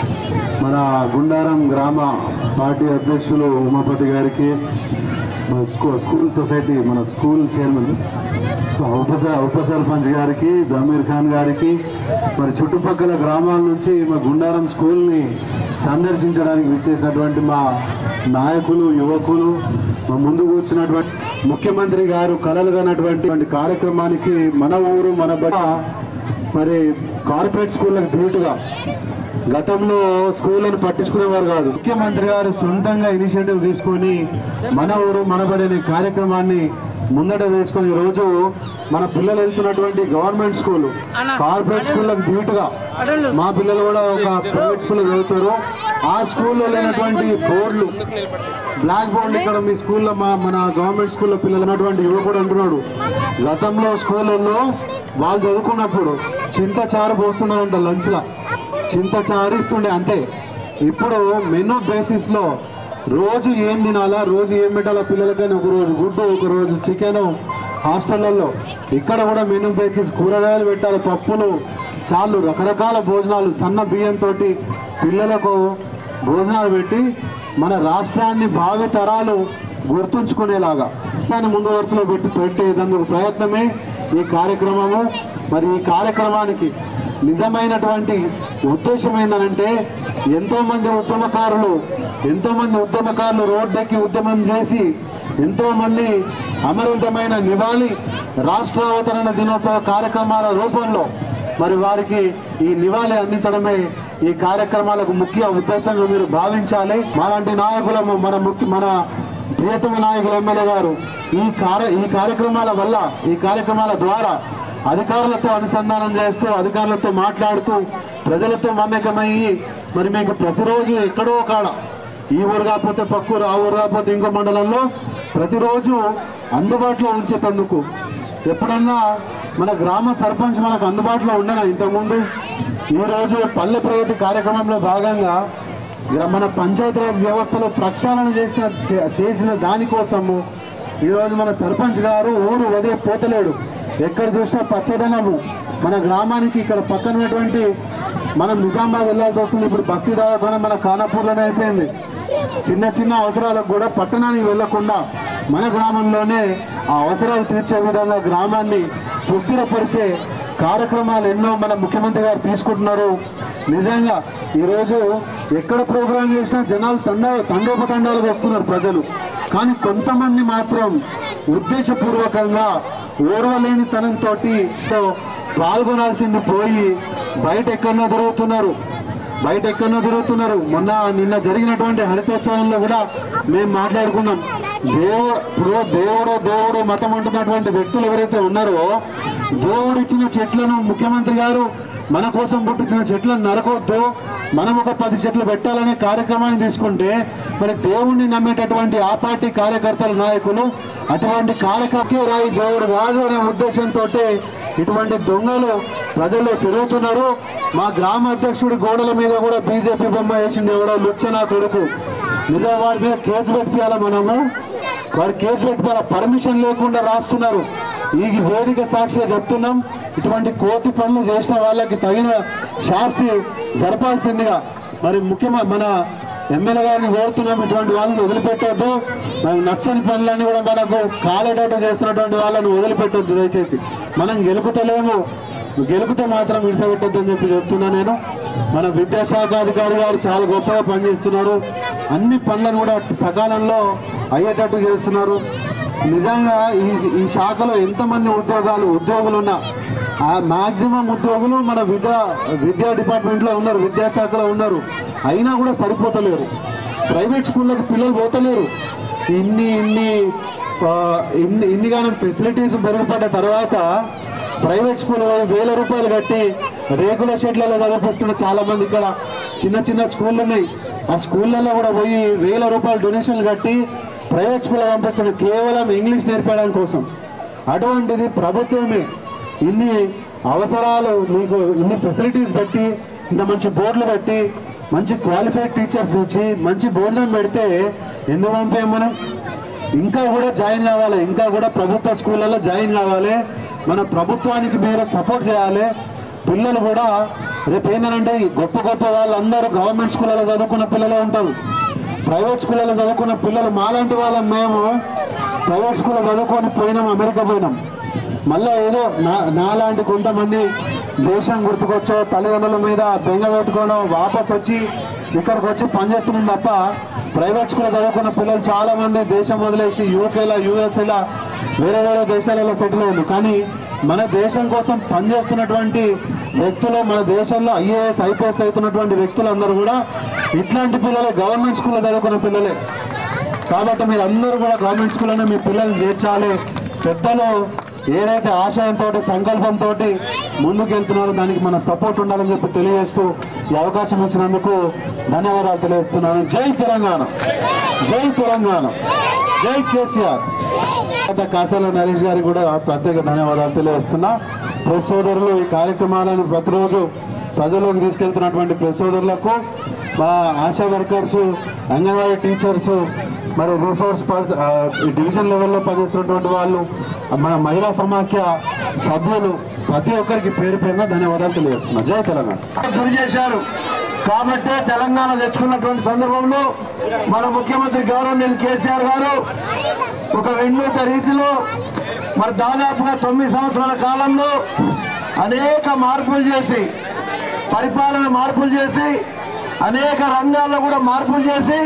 మన గుండారం గ్రామ పార్టీ అధ్యక్షులు ఉమాపతి గారికి మన స్కూ స్కూల్ సొసైటీ మన స్కూల్ చైర్మన్ ఉప స- ఉప సర్పంచ్ గారికి జమీర్ ఖాన్ గారికి మరి చుట్టుపక్కల గ్రామాల నుంచి మా గుండారం స్కూల్ని సందర్శించడానికి విచ్చేసినటువంటి మా నాయకులు యువకులు మా ముందు కూర్చున్నటువంటి ముఖ్యమంత్రి గారు కలలు కన్నటువంటి కార్యక్రమానికి మన ఊరు మన బడ మరి కార్పొరేట్ స్కూళ్ళకి ధీటుగా గతంలో స్కూళ్ళను పట్టించుకునేవారు కాదు ముఖ్యమంత్రి గారు సొంతంగా ఇనిషియేటివ్ తీసుకొని మన ఊరు మనబడి అనే కార్యక్రమాన్ని ముందట వేసుకొని ఈ రోజు మన పిల్లలు వెళ్తున్నటువంటి గవర్నమెంట్ స్కూల్ కార్పొరేట్ స్కూళ్ళకి ధీటుగా మా పిల్లలు కూడా ఒక ప్రైవేట్ స్కూల్లో చదువుతారు ఆ స్కూల్లో లేనటువంటి బోర్డులు బ్లాక్ బోర్డులు ఇక్కడ మీ స్కూల్లో మా మన గవర్నమెంట్ స్కూల్లో పిల్లలు ఉన్నటువంటి యువకుడు అంటున్నాడు గతంలో స్కూళ్ళల్లో వాళ్ళు చదువుకున్నప్పుడు చింత చారు పోస్తున్నారంట లంచ్లా చింత చారిస్తుండే అంతే ఇప్పుడు మెనూ బేసిస్ లో రోజు ఏం తినాలా రోజు ఏం పెట్టాలా పిల్లలకైనా ఒక రోజు గుడ్డు ఒక రోజు చికెన్ హాస్టళ్లలో ఇక్కడ కూడా మెనూ బేసిస్ కూరగాయలు పెట్టాలి పప్పులు చాలు రకరకాల భోజనాలు సన్న బియ్యంతో పిల్లలకు భోజనాలు పెట్టి మన రాష్ట్రాన్ని భావి తరాలు గుర్తుంచుకునేలాగా దాన్ని ముందు వరుసలో పెట్టి పెట్టేందుకు ప్రయత్నమే ఈ కార్యక్రమము మరి ఈ కార్యక్రమానికి నిజమైనటువంటి ఉద్దేశం ఏంటంటే ఎంతో మంది ఉద్యమకారులు ఎంతో మంది ఉద్యమకారులు రోడ్డెక్కి ఉద్యమం చేసి ఎంతో మంది అమరితమైన నివాళి రాష్ట్ర అవతరణ దినోత్సవ కార్యక్రమాల రూపంలో మరి వారికి ఈ నివాళి అందించడమే ఈ కార్యక్రమాలకు ముఖ్య ఉద్దేశంగా మీరు భావించాలి మాలాంటి నాయకులము మన ముఖ్య మన ప్రియతమ నాయకులు ఎమ్మెల్యే గారు ఈ కార్య ఈ కార్యక్రమాల వల్ల ఈ కార్యక్రమాల ద్వారా అధికారులతో అనుసంధానం చేస్తూ అధికారులతో మాట్లాడుతూ ప్రజలతో మమేకమయ్యి మరి మీకు ప్రతిరోజు ఎక్కడో కాడ ఈ ఊరు కాకపోతే పక్కూరు ఆ ఊరు కాకపోతే ఇంకో మండలంలో ప్రతిరోజు అందుబాటులో ఉంచేటందుకు ఎప్పుడన్నా మన గ్రామ సర్పంచ్ మనకు అందుబాటులో ఉండనా ఇంతకుముందు ఈరోజు పల్లె ప్రగతి కార్యక్రమంలో భాగంగా ఇక మన పంచాయతీరాజ్ వ్యవస్థలో ప్రక్షాళన చేసిన చే- చేసిన దానికోసము ఈరోజు మన సర్పంచ్ గారు ఊరు వదిలే పోతలేడు ఎక్కడ చూసినా పచ్చదనము మన గ్రామానికి ఇక్కడ పక్కన ఉన్నటువంటి మనం నిజామాబాద్ వెళ్ళాల్సి వస్తుంది ఇప్పుడు బస్తీ దవాఖాన మన ఖానాపూర్లోనే అయిపోయింది చిన్న చిన్న అవసరాలకు కూడా పట్టణానికి వెళ్లకుండా మన గ్రామంలోనే ఆ అవసరాలు తీర్చే విధంగా గ్రామాన్ని సుస్థిరపరిచే కార్యక్రమాలు ఎన్నో మన ముఖ్యమంత్రి గారు తీసుకుంటున్నారు నిజంగా ఈరోజు ఎక్కడ ప్రోగ్రాం చేసినా జనాలు తండ తండోపతండాలకు వస్తున్నారు ప్రజలు కానీ కొంతమంది మాత్రం ఉద్దేశపూర్వకంగా ఓర్వలేని తనంతో పాల్గొనాల్సింది పోయి బయట ఎక్కడో తిరుగుతున్నారు బయట ఎక్కడో తిరుగుతున్నారు మొన్న నిన్న జరిగినటువంటి హరితోత్సవంలో కూడా మేము మాట్లాడుకున్నాం దేవు ఇప్పుడు దేవుడు దేవుడు మతం అంటున్నటువంటి వ్యక్తులు ఎవరైతే ఉన్నారో దేవుడు ఇచ్చిన చెట్లను ముఖ్యమంత్రి గారు మన కోసం పుట్టించిన చెట్లను నరకొద్దు మనం ఒక పది చెట్లు పెట్టాలనే కార్యక్రమాన్ని తీసుకుంటే మరి దేవుణ్ణి నమ్మేటటువంటి ఆ పార్టీ కార్యకర్తల నాయకులు అటువంటి కార్యక్రమకే రాయి దేవుడు రాదు అనే ఉద్దేశంతో ఇటువంటి దొంగలు ప్రజల్లో తిరుగుతున్నారు మా గ్రామ అధ్యక్షుడి గోడల మీద కూడా బీజేపీ బొమ్మ వేసింది ఎవడో లుచ్చనా కొడుకు నిజం వాడి మీద కేసు పెట్టియాల మనము వాడు కేసు పెట్టియాల పర్మిషన్ లేకుండా రాస్తున్నారు ఈ వేదిక సాక్షిగా చెప్తున్నాం ఇటువంటి కోతి పనులు చేసిన వాళ్ళకి తగిన శాస్తి జరపాల్సిందిగా మరి ముఖ్యమైన మన ఎమ్మెల్యే గారిని కోరుతున్నాం ఇటువంటి వాళ్ళని వదిలిపెట్టొద్దు మనకు నచ్చని పనులన్నీ కూడా మనకు కాలేటట్టు చేస్తున్నటువంటి వాళ్ళని వదిలిపెట్టొద్దు దయచేసి మనం గెలుకుతలేము గెలుకుతే మాత్రం విడిసపెట్టొద్దు అని చెప్పి చెప్తున్నా నేను మన విద్యాశాఖ అధికారి గారు చాలా గొప్పగా పనిచేస్తున్నారు అన్ని పనులను కూడా సకాలంలో అయ్యేటట్టు చేస్తున్నారు నిజంగా ఈ ఈ శాఖలో ఎంతమంది ఉద్యోగాలు ఉద్యోగులు ఉన్నా ఆ మాక్సిమం ఉద్యోగులు మన విద్యా విద్యా డిపార్ట్మెంట్లో ఉన్నారు విద్యాశాఖలో ఉన్నారు అయినా కూడా సరిపోతలేరు ప్రైవేట్ స్కూళ్ళకి పిల్లలు పోతలేరు ఇన్ని ఇన్ని ఆ, ఇన్ని ఇన్నిగానం ఫెసిలిటీస్ మెరుగుపడ్డ తర్వాత ప్రైవేట్ స్కూల్ వేల రూపాయలు కట్టి రేకుల షెడ్లలో చదివిస్తున్న చాలా మంది ఇక్కడ చిన్న చిన్న స్కూళ్ళు ఉన్నాయి ఆ స్కూళ్ళల్లో కూడా పోయి వేల రూపాయలు డొనేషన్లు కట్టి ప్రైవేట్ స్కూల్లో పంపిస్తున్నారు కేవలం ఇంగ్లీష్ నేర్పడానికి కోసం అటువంటిది ప్రభుత్వమే ఇన్ని అవసరాలు మీకు ఇన్ని ఫెసిలిటీస్ పెట్టి ఇంత మంచి బోర్డులు పెట్టి మంచి క్వాలిఫైడ్ టీచర్స్ ఇచ్చి మంచి భోజనం పెడితే ఎందుకు పంపాం మనం ఇంకా కూడా జాయిన్ కావాలి ఇంకా కూడా ప్రభుత్వ స్కూళ్ళలో జాయిన్ కావాలి మన ప్రభుత్వానికి మీరు సపోర్ట్ చేయాలి పిల్లలు కూడా రేపు ఏంటంటే ఈ గొప్ప గొప్ప వాళ్ళందరూ గవర్నమెంట్ స్కూళ్ళలో చదువుకున్న పిల్లలే ఉంటారు ప్రైవేట్ స్కూళ్ళలో చదువుకున్న పిల్లలు మాలాంటి వాళ్ళం మేము ప్రైవేట్ స్కూల్లో చదువుకొని పోయినాం అమెరికా పోయినాం మళ్ళీ ఏదో నా నాలాంటి కొంతమంది దేశం గుర్తుకొచ్చో తల్లిదండ్రుల మీద బెంగ పెట్టుకోవడం వాపస్ వచ్చి ఇక్కడికి వచ్చి పనిచేస్తున్నాం తప్ప ప్రైవేట్ స్కూల్లో చదువుకున్న పిల్లలు చాలా మంది దేశం వదిలేసి యూకేలా యూఎస్ఏలా వేరే వేరే దేశాలలో సెటిల్ అయ్యారు కానీ మన దేశం కోసం పనిచేస్తున్నటువంటి వ్యక్తులు మన దేశంలో ఐఏఎస్ ఐపీఎస్ అవుతున్నటువంటి వ్యక్తులందరూ కూడా ఇట్లాంటి పిల్లలే గవర్నమెంట్ స్కూల్లో చదువుకున్న పిల్లలే కాబట్టి మీరు అందరూ కూడా గవర్నమెంట్ స్కూల్లోనే మీ పిల్లల్ని చేర్చాలి పెద్దలు ఏదైతే ఆశయంతో సంకల్పంతో ముందుకు వెళ్తున్నారో దానికి మన సపోర్ట్ ఉండాలని చెప్పి తెలియజేస్తూ ఈ అవకాశం ఇచ్చినందుకు ధన్యవాదాలు తెలియజేస్తున్నాను జై తెలంగాణ జై తెలంగాణ జై కేసీఆర్ పెద్ద కాసాల నరేష్ గారికి కూడా ప్రత్యేక ధన్యవాదాలు తెలియజేస్తున్నా ప్రెస్ సోదరులు ఈ కార్యక్రమాలను ప్రతిరోజు ప్రజల్లోకి తీసుకెళ్తున్నటువంటి ప్రెస్ సోదరులకు మా ఆశా వర్కర్స్ అంగన్వాడీ టీచర్స్ మరి రిసోర్స్ పర్స్ ఆ, ఈ డివిజన్ లెవెల్లో పనిచేస్తున్నటువంటి వాళ్ళు మన మహిళా సమాఖ్య సభ్యులు ప్రతి ఒక్కరికి పేరు పేరున ధన్యవాదాలు తెలియజేస్తున్నా జై తెలంగాణ గురి చేశారు కాబట్టే తెలంగాణ తెచ్చుకున్నటువంటి సందర్భంలో మన ముఖ్యమంత్రి గౌరవనీయులు కేసీఆర్ గారు ఒక వినూత రీతిలో మరి దాదాపుగా తొమ్మిది సంవత్సరాల కాలంలో అనేక మార్పులు చేసి పరిపాలన మార్పులు చేసి అనేక రంగాల్లో కూడా మార్పులు చేసి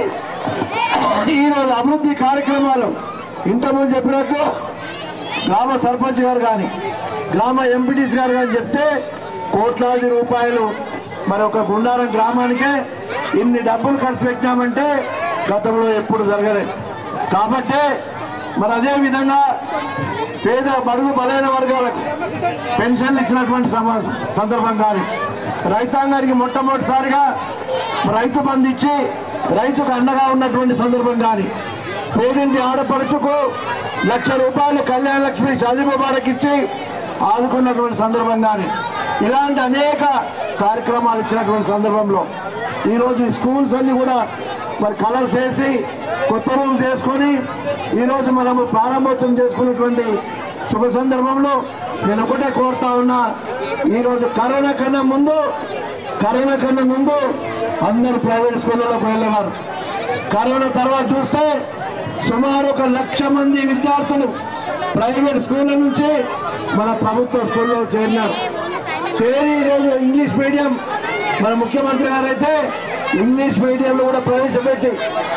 ఈరోజు అభివృద్ధి కార్యక్రమాలు ఇంతకుముందు చెప్పినట్టు గ్రామ సర్పంచ్ గారు కానీ గ్రామ ఎంపీటీసీ గారు కానీ చెప్తే కోట్లాది రూపాయలు మరి ఒక గుండారం గ్రామానికే ఇన్ని డబ్బులు ఖర్చు పెట్టినామంటే గతంలో ఎప్పుడు జరగలేదు కాబట్టే మరి అదే విధంగా పేద బడుగు బలైన వర్గాలకు పెన్షన్లు ఇచ్చినటువంటి సమా- సందర్భం కానీ రైతాంగానికి మొట్టమొదటిసారిగా రైతు బంధు ఇచ్చి రైతుకు అండగా ఉన్నటువంటి సందర్భం కానీ పేదింటి ఆడపడుచుకు లక్ష రూపాయలు కళ్యాణ లక్ష్మి షాదీ ముబారక్ ఇచ్చి ఆదుకున్నటువంటి సందర్భం కానీ ఇలాంటి అనేక కార్యక్రమాలు ఇచ్చినటువంటి సందర్భంలో ఈరోజు ఈ స్కూల్స్ అన్ని కూడా మరి కలర్స్ వేసి కొత్త రూమ్ చేసుకొని ఈరోజు మనము ప్రారంభోత్సవం చేసుకున్నటువంటి శుభ సందర్భంలో నేను ఒకటే కోరుతా ఉన్నా ఈరోజు కరోనా కన్నా ముందు కరోనా కన్నా ముందు అందరూ ప్రైవేట్ స్కూళ్ళలోకి వెళ్ళేవారు కరోనా తర్వాత చూస్తే సుమారు ఒక లక్ష మంది విద్యార్థులు ప్రైవేట్ స్కూళ్ళ నుంచి మన ప్రభుత్వ స్కూల్లో చేరినారు చేరి ఈరోజు ఇంగ్లీష్ మీడియం మన ముఖ్యమంత్రి గారు అయితే ఇంగ్లీష్ మీడియంలో కూడా ప్రవేశపెట్టి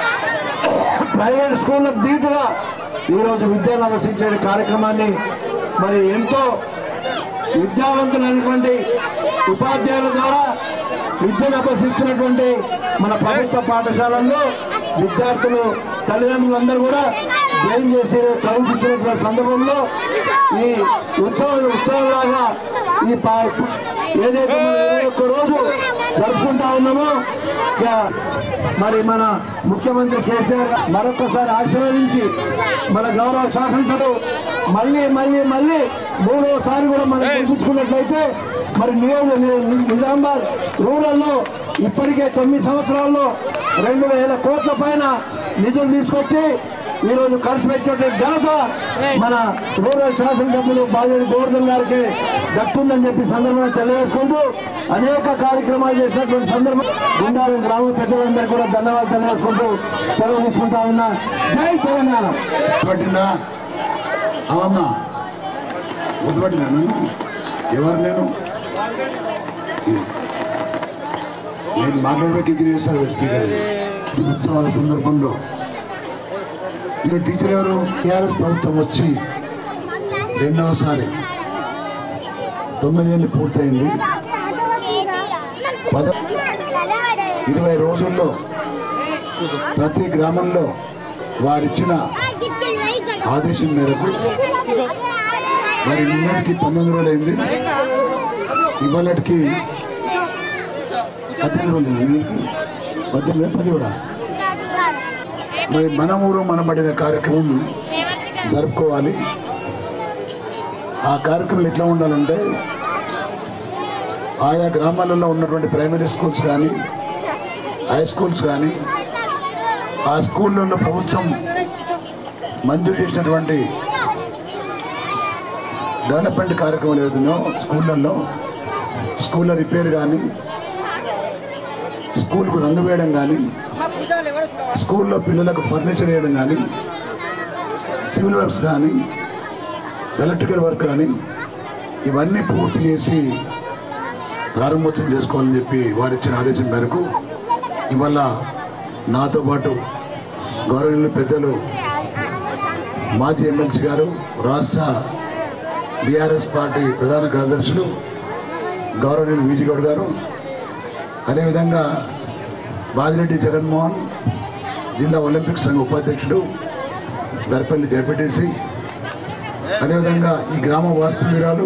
ప్రైవేట్ స్కూళ్ళకు ధీటుగా ఈరోజు విద్యను అభ్యసించే కార్యక్రమాన్ని మరి ఎంతో విద్యావంతులైనటువంటి ఉపాధ్యాయుల ద్వారా విద్యను అభ్యసిస్తున్నటువంటి మన ప్రభుత్వ పాఠశాలల్లో విద్యార్థులు తల్లిదండ్రులందరూ కూడా జైన్ చేసి చదివించినటువంటి సందర్భంలో ఈ ఉత్సవం ఉత్సవంలాగా ఈ పా- ఏదైతే మనం ఇరవై ఒక్క రోజు జరుపుకుంటా ఉన్నామో ఇక మరి మన ముఖ్యమంత్రి కేసీఆర్ గారు మరొకసారి ఆశీర్వదించి మన గౌరవ శాసనసభ్యుడు మళ్ళీ మళ్ళీ మళ్ళీ మూడోసారి కూడా మనం గెలిపించుకున్నట్లయితే మరి నియోజక ని- నిజామాబాద్ రూరల్లో ఇప్పటికే తొమ్మిది సంవత్సరాల్లో రెండు వేల కోట్ల పైన నిధులు తీసుకొచ్చి ఈ రోజు ఖర్చు పెట్టినటువంటి ఘనత మన రూరల్ శాసనసభ్యులు బాధ్యత గోవర్ధన్ గారికి దక్కుందని చెప్పి సందర్భంగా తెలియజేసుకుంటూ అనేక కార్యక్రమాలు చేసినటువంటి సందర్భం గుండారం గ్రామ పెద్దలందరికీ కూడా ధన్యవాదాలు తెలియజేసుకుంటూ సెలవు తీసుకుంటా ఉన్నా జై తెలంగాణ గుర్తుపట్టిందా అవమ్మా గుర్తుపట్టినా నన్ను ఎవరు నేను నేను మాట్లాడడానికి ఇది చేస్తారు స్పీకర్ ఉత్సవాల సందర్భంలో మీరు టీచర్ ఎవరు టీఆర్ఎస్ ప్రభుత్వం వచ్చి రెండవసారి తొమ్మిదేళ్ళు పూర్తయింది పద ఇరవై రోజుల్లో ప్రతి గ్రామంలో వారిచ్చిన ఆదేశం మేరకు మరి నిన్నటికి పంతొమ్మిది రోజులు అయింది ఇవాళకి పద్దెనిమిది రోజులు అయింది. పద్దెనిమిది పది కూడా మరి మన ఊరు మనబడిన కార్యక్రమం జరుపుకోవాలి ఆ కార్యక్రమం ఎట్లా ఉండాలంటే ఆయా గ్రామాలలో ఉన్నటువంటి ప్రైమరీ స్కూల్స్ కానీ హై స్కూల్స్ కానీ ఆ స్కూళ్ళల్లో ప్రభుత్వం మంజూరు చేసినటువంటి డెవలప్మెంట్ కార్యక్రమాలు ఏదైనా స్కూళ్ళల్లో స్కూళ్ళ రిపేర్ కానీ స్కూల్కు రంగు వేయడం కానీ స్కూల్లో పిల్లలకు ఫర్నిచర్ వేయడం కానీ సివిల్ వర్క్స్ కానీ ఎలక్ట్రికల్ వర్క్ కానీ ఇవన్నీ పూర్తి చేసి ప్రారంభోత్సవం చేసుకోవాలని చెప్పి వారు ఇచ్చిన ఆదేశం మేరకు ఇవాళ నాతో పాటు గౌరవనీయులు పెద్దలు మాజీ ఎమ్మెల్సీ గారు రాష్ట్ర బీఆర్ఎస్ పార్టీ ప్రధాన కార్యదర్శులు గౌరవనీయులు విజయగౌడ్ గారు అదేవిధంగా బాజిరెడ్డి జగన్మోహన్ జిల్లా ఒలింపిక్ సంఘ ఉపాధ్యక్షుడు దర్పల్లి జెపిటిసి అదేవిధంగా ఈ గ్రామ వాస్తవ్యురాలు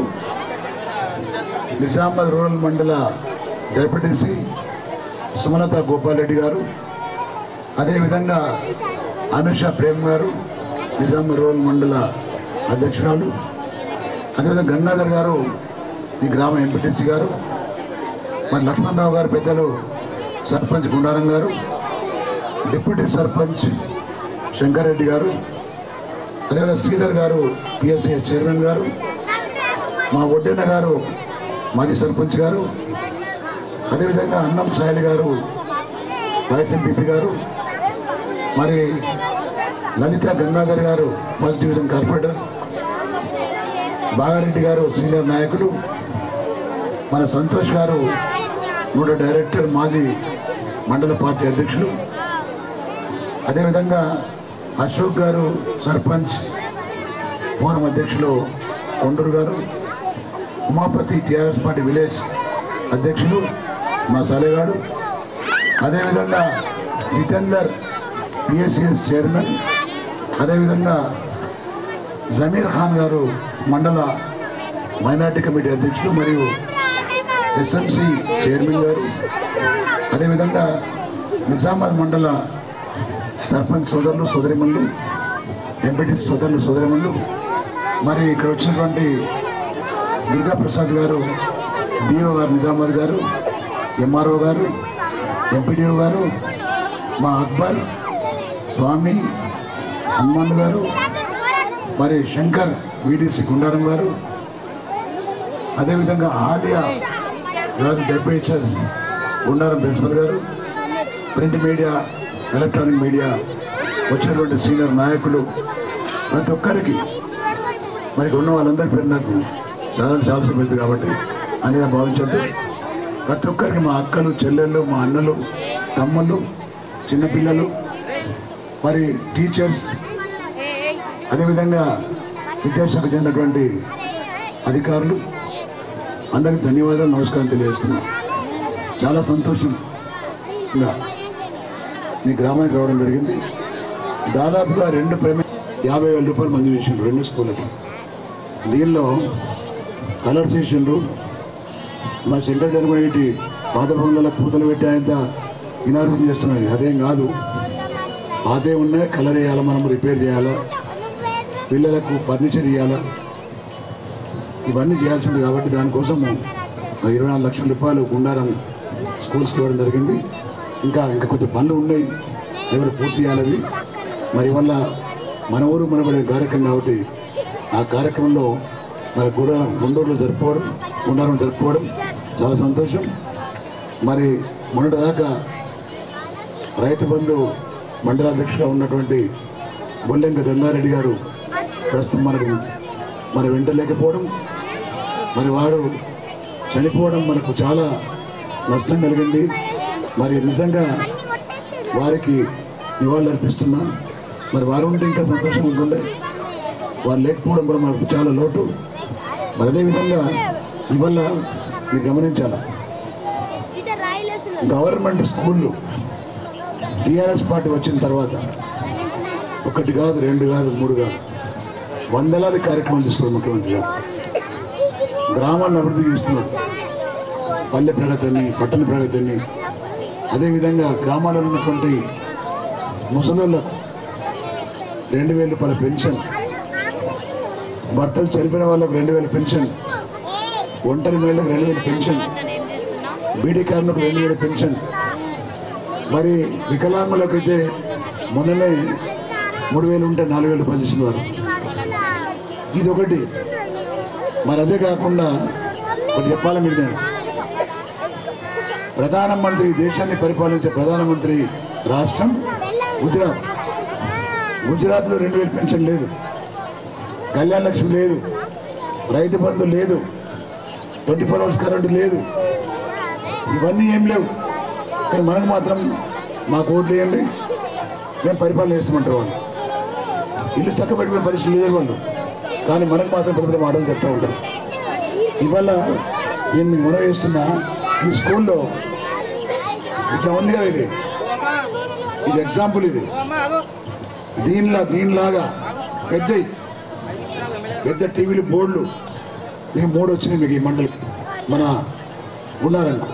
నిజామాబాద్ రూరల్ మండల జెపిటిసి సుమలత గోపాల్ రెడ్డి గారు అదేవిధంగా అనుష ప్రేమ్ గారు నిజామాబాద్ రూరల్ మండల అధ్యక్షురాలు అదేవిధంగా గంగాధర్ గారు ఈ గ్రామ ఎంపీటీసీ గారు మరి లక్ష్మణరావు గారు పెద్దలు సర్పంచ్ గుండారం గారు డిప్యూటీ సర్పంచ్ శంకర్ రెడ్డి గారు అదేవిధంగా శ్రీధర్ గారు పిఎస్సిఎస్ చైర్మన్ గారు మా ఒడ్డెన్న గారు మాజీ సర్పంచ్ గారు అదేవిధంగా అన్నం సాయిల్ గారు వైఎస్ ఎంపీపీ గారు మరి లలిత గంగాధర్ గారు ఫస్ట్ డివిజన్ కార్పొరేటర్ బాగారెడ్డి గారు సీనియర్ నాయకులు మన సంతోష్ గారు నూట డైరెక్టర్ మాజీ మండల పార్టీ అధ్యక్షులు అదేవిధంగా అశోక్ గారు సర్పంచ్ ఫోరం అధ్యక్షులు కొండూరు గారు ఉమాపతి టిఆర్ఎస్ పార్టీ విలేజ్ అధ్యక్షులు మా సలేగాడు అదేవిధంగా జితేందర్ పిఎస్సిఎస్ చైర్మన్ అదేవిధంగా జమీర్ ఖాన్ గారు మండల మైనార్టీ కమిటీ అధ్యక్షులు మరియు ఎస్ఎంసి చైర్మన్ గారు అదేవిధంగా నిజామాబాద్ మండల సర్పంచ్ సోదరులు సోదరిమణులు ఎంపీటీ సోదరులు సోదరిమణులు మరి ఇక్కడ వచ్చినటువంటి దుర్గా ప్రసాద్ గారు డిఓ గారు నిజామాబాద్ గారు ఎంఆర్ఓ గారు ఎంపీడీఓ గారు మా అక్బర్ స్వామి హనుమాన్ గారు మరి శంకర్ విడిసి గుండారం గారు అదేవిధంగా ఆలియా గారు డెప్యూటీస్ గుండారం ప్రిన్సిపల్ గారు ప్రింట్ మీడియా ఎలక్ట్రానిక్ మీడియా వచ్చినటువంటి సీనియర్ నాయకులు ప్రతి ఒక్కరికి మరి ఉన్న వాళ్ళందరి పేరు నాకు చాలా చాలా పెద్దది కాబట్టి అనేది భావించద్దు ప్రతి ఒక్కరికి మా అక్కలు చెల్లెళ్ళు మా అన్నలు తమ్ముళ్ళు చిన్నపిల్లలు మరి టీచర్స్ అదేవిధంగా విద్యాశాఖ చెందినటువంటి అధికారులు అందరికి ధన్యవాదాలు నమస్కారం తెలియజేస్తున్నాను చాలా సంతోషంగా మీ గ్రామానికి రావడం జరిగింది దాదాపుగా రెండు ప్రేమ యాభై వేల రూపాయలు మంజూరు చేసిండ్రు రెండు స్కూళ్ళకి దీనిలో కలర్స్ చేసిండ్రు మా శంకర్ డెలివరీ పాత భవనాల పూతలు పెట్టి ఆయన ఇనార్పం చేస్తున్నాడు అదేం కాదు పాతే ఉన్నాయి కలర్ వేయాలా మనం రిపేర్ చేయాలా పిల్లలకు ఫర్నిచర్ ఇవ్వాలా ఇవన్నీ చేయాల్సి ఉంది కాబట్టి దానికోసం ఇరవై నాలుగు లక్షల రూపాయలు గుండారం స్కూల్స్కి ఇవ్వడం జరిగింది ఇంకా ఇంకా కొంచెం పనులు ఉన్నాయి ఎవరు పూర్తి చేయాలవి మరి వల్ల మన ఊరు మనబడే కార్యక్రమం కాబట్టి ఆ కార్యక్రమంలో మన గుడ గుండూరులో జరుపుకోవడం గుండారం జరుపుకోవడం చాలా సంతోషం మరి మొన్నటిదాకా రైతు బంధు మండలాధ్యక్షుగా ఉన్నటువంటి బొల్లెంక గంగారెడ్డి గారు ప్రస్తుతం మనకు మన వెంట లేకపోవడం మరి వాడు చనిపోవడం మనకు చాలా నష్టం కలిగింది మరి నిజంగా వారికి నివాళులు అర్పిస్తున్నా మరి వారు ఉంటే ఇంకా సంతోషం ఉంటుండే వారు లేకపోవడం కూడా మనకు చాలా లోటు మరి అదేవిధంగా ఇవల్ల మీరు గమనించాలి గవర్నమెంట్ స్కూళ్ళు టీఆర్ఎస్ పార్టీ వచ్చిన తర్వాత ఒకటి కాదు రెండు కాదు మూడు కాదు వందలాది కార్యక్రమాలు తీసుకున్నారు ముఖ్యమంత్రి గారు గ్రామాలను అభివృద్ధి చేస్తున్నారు పల్లె ప్రగతిని పట్టణ ప్రగతిని అదేవిధంగా గ్రామాలలో ఉన్నటువంటి ముసలోళ్ళకు రెండు వేల రూపాయల పెన్షన్ భర్తలు చనిపోయిన వాళ్ళకు రెండు వేల పెన్షన్ ఒంటరి మహిళలకు రెండు వేల పెన్షన్ బీడీ కార్మికులకు రెండు వేల పెన్షన్ మరి వికలాంగులకైతే మొన్ననే మూడు వేలు ఉంటే నాలుగు వేలు పనిచేసిన వారు ఇది ఒకటి మరి అదే కాకుండా ఒకటి చెప్పాలి మీకు నేను ప్రధానమంత్రి దేశాన్ని పరిపాలించే ప్రధానమంత్రి రాష్ట్రం గుజరాత్ గుజరాత్లో రెండు వేలు పెన్షన్ లేదు కళ్యాణ లక్ష్మి లేదు రైతు బంధు లేదు ట్వంటీ ఫోర్ అవర్స్ కరెంటు లేదు ఇవన్నీ ఏం లేవు కానీ మనకు మాత్రం మాకు ఓట్లు వేయండి మేము పరిపాలన చేస్తామంటారు వాళ్ళు ఇల్లు చక్కబెట్టుకునే పరిస్థితులు లేరు వాళ్ళు కానీ మనకు మాత్రం పెద్ద పెద్ద మాటలు చెప్తూ ఉంటారు ఇవాళ నేను మీకు మనవి చేస్తున్నా ఈ స్కూల్లో ఇట్లా ఉంది కదా ఇది ఇది ఎగ్జాంపుల్ ఇది దీనిలా దీనిలాగా పెద్ద పెద్ద టీవీలు బోర్డులు ఇక మూడు వచ్చినాయి మీకు ఈ మండలికి మన ఉన్నారనుకో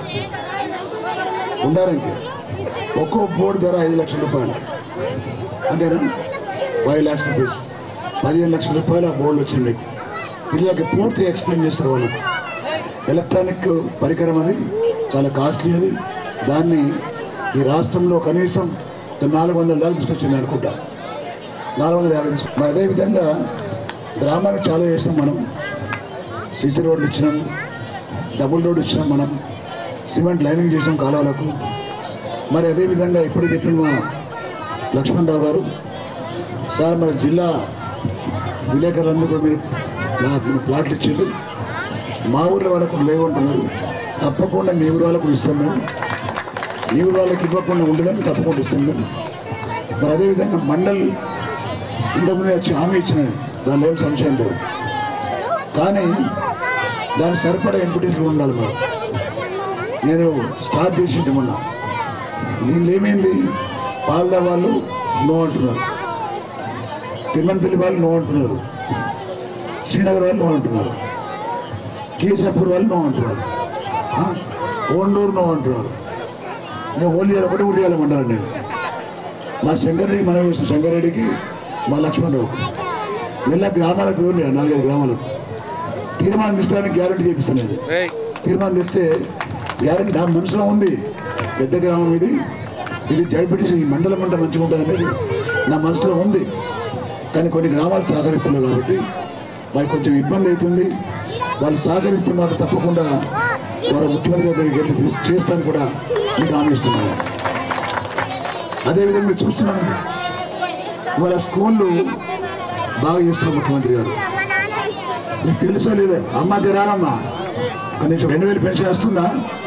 ఉండారంటే ఒక్కో బోర్డు ధర ఐదు లక్షల రూపాయలు అంతేనా ఫైవ్ ల్యాక్స్ రూపీస్ పదిహేను లక్షల రూపాయలు ఆ బోర్డులు వచ్చింది మీకు పిల్లలకి పూర్తిగా ఎక్స్ప్లెయిన్ చేస్తారు వాళ్ళకి ఎలక్ట్రానిక్ పరికరం అది చాలా కాస్ట్లీ అది దాన్ని ఈ రాష్ట్రంలో కనీసం ఒక నాలుగు వందల దాకా తీసుకొచ్చింది అనుకుంటా నాలుగు వందల యాభై తీసుకు మరి అదేవిధంగా గ్రామానికి చాలా చేస్తాం మనం సీసీ రోడ్లు ఇచ్చినాం డబుల్ రోడ్ ఇచ్చినాం మనం సిమెంట్ లైనింగ్ చేసినాం కాలువలకు మరి అదేవిధంగా ఇప్పుడు చెప్పిన మా లక్ష్మణరావు గారు సార్ మన జిల్లా విలేకరులందరూ కూడా మీరు నా ప్లాట్లు ఇచ్చిండు మా ఊర్లో వాళ్ళకు లేవంటున్నారు తప్పకుండా మీ ఊరు వాళ్ళకు ఇస్తాం మేము మీ ఊరు వాళ్ళకి ఇవ్వకుండా ఉండదని తప్పకుండా ఇస్తాం మేము మరి అదేవిధంగా మండల్ ఇంతకుముందు వచ్చి హామీ ఇచ్చినాను దానిలో ఏం సంశయం లేదు కానీ దాని సరిపడా ఎంపిటీలు ఉండాలి మనం నేను స్టార్ట్ చేసింది మొన్న దీనిలో ఏమైంది పాల్దా వాళ్ళు నో అంటున్నారు తిమ్మన్పల్లి వాళ్ళు నో అంటున్నారు శ్రీనగర్ వాళ్ళు నో అంటున్నారు కేశాపూర్ వాళ్ళు నో అంటున్నారు ఆ? ఓండూరు నో అంటున్నారు నేను ఓలియాలి ఒకటి ఉడియాలి మండలం నేను మా శంకరెడ్డి మనం వేసిన శంకరెడ్డికి మా లక్ష్మణరావు మెల్ల గ్రామాలకు వెళ్ళి నాలుగైదు గ్రామాలకు తీర్మానం తీసుకోవడానికి గ్యారంటీ చేపిస్తాను నేను తీర్మానం తెస్తే గ్యారంటీ నా మనసులో ఉంది పెద్ద గ్రామం ఇది ఇది జడ్పీటీసీ ఈ మండలం అంటే మంచిగా ఉంటుంది అనేది నా మనసులో ఉంది కానీ కొన్ని గ్రామాలు సహకరిస్తున్నారు కాబట్టి వారికి కొంచెం ఇబ్బంది అవుతుంది వాళ్ళు సహకరిస్తే మాత్రం తప్పకుండా వారు ముఖ్యమంత్రి గారి దగ్గరికి వెళ్ళి తీ- చేస్తాను కూడా మీకు హామీ ఇస్తున్నాను అదేవిధంగా మీరు చూస్తున్నాను వాళ్ళ స్కూళ్ళు బాగా చేస్తున్నారు ముఖ్యమంత్రి గారు మీకు తెలుసా లేదా అమ్మ తిరాలమ్మా కనీసం రెండు వేలు పెన్షన్ వస్తుందా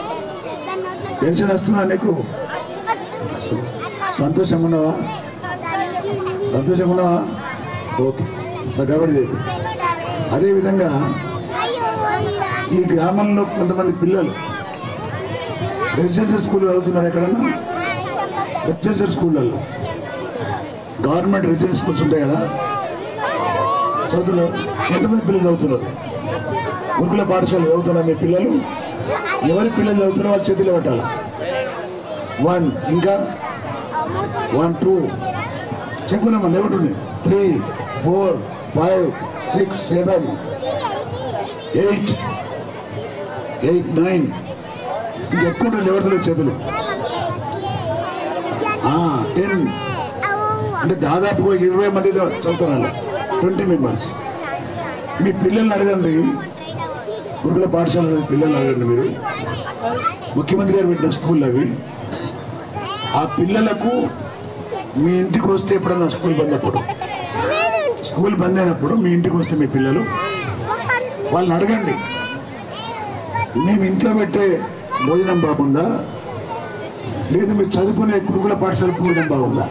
పెన్షన్ వస్తుందా నీకు సంతోషంగా ఉన్నావా సంతోషంగా ఉన్నావా ఓకే మరి గడబడి చేయకు అదేవిధంగా ఈ గ్రామంలో కొంతమంది పిల్లలు రెసిడెన్షియల్ స్కూల్ చదువుతున్నారు ఎక్కడన్నా రెసిడెన్షియల్ స్కూళ్ళల్లో గవర్నమెంట్ రెసిడెన్షియల్ స్కూల్స్ ఉంటాయి కదా చదువుతున్నారు ఎంతమంది పిల్లలు చదువుతున్నారు గురుకుల పాఠశాల చదువుతున్నారు మీ పిల్లలు ఎవరి పిల్లలు చదువుతున్నారో వాళ్ళ చేతిలో పెట్టాలి వన్ ఇంకా వన్ టూ చెప్పుకున్నామా నెవటుంది three four five six seven eight eight nine ఇంకెక్కువ ఉంటుంది ఎవరితో చేతులు టెన్ అంటే దాదాపు ఇరవై మంది చదువుతున్నారు ట్వంటీ మెంబర్స్ మీ పిల్లల్ని అడగండి గురుకుల పాఠశాల చదివే పిల్లల్ని అడగండి మీరు ముఖ్యమంత్రి గారు పెట్టిన స్కూల్ అవి ఆ పిల్లలకు మీ ఇంటికి వస్తే ఎప్పుడన్నా స్కూల్ బంద్ అప్పుడు స్కూల్ బంద్ అయినప్పుడు మీ ఇంటికి వస్తే మీ పిల్లలు వాళ్ళని అడగండి మేము ఇంట్లో పెట్టే భోజనం బాగుందా లేదు మీరు చదువుకునే గురుకుల పాఠశాల భోజనం బాగుందా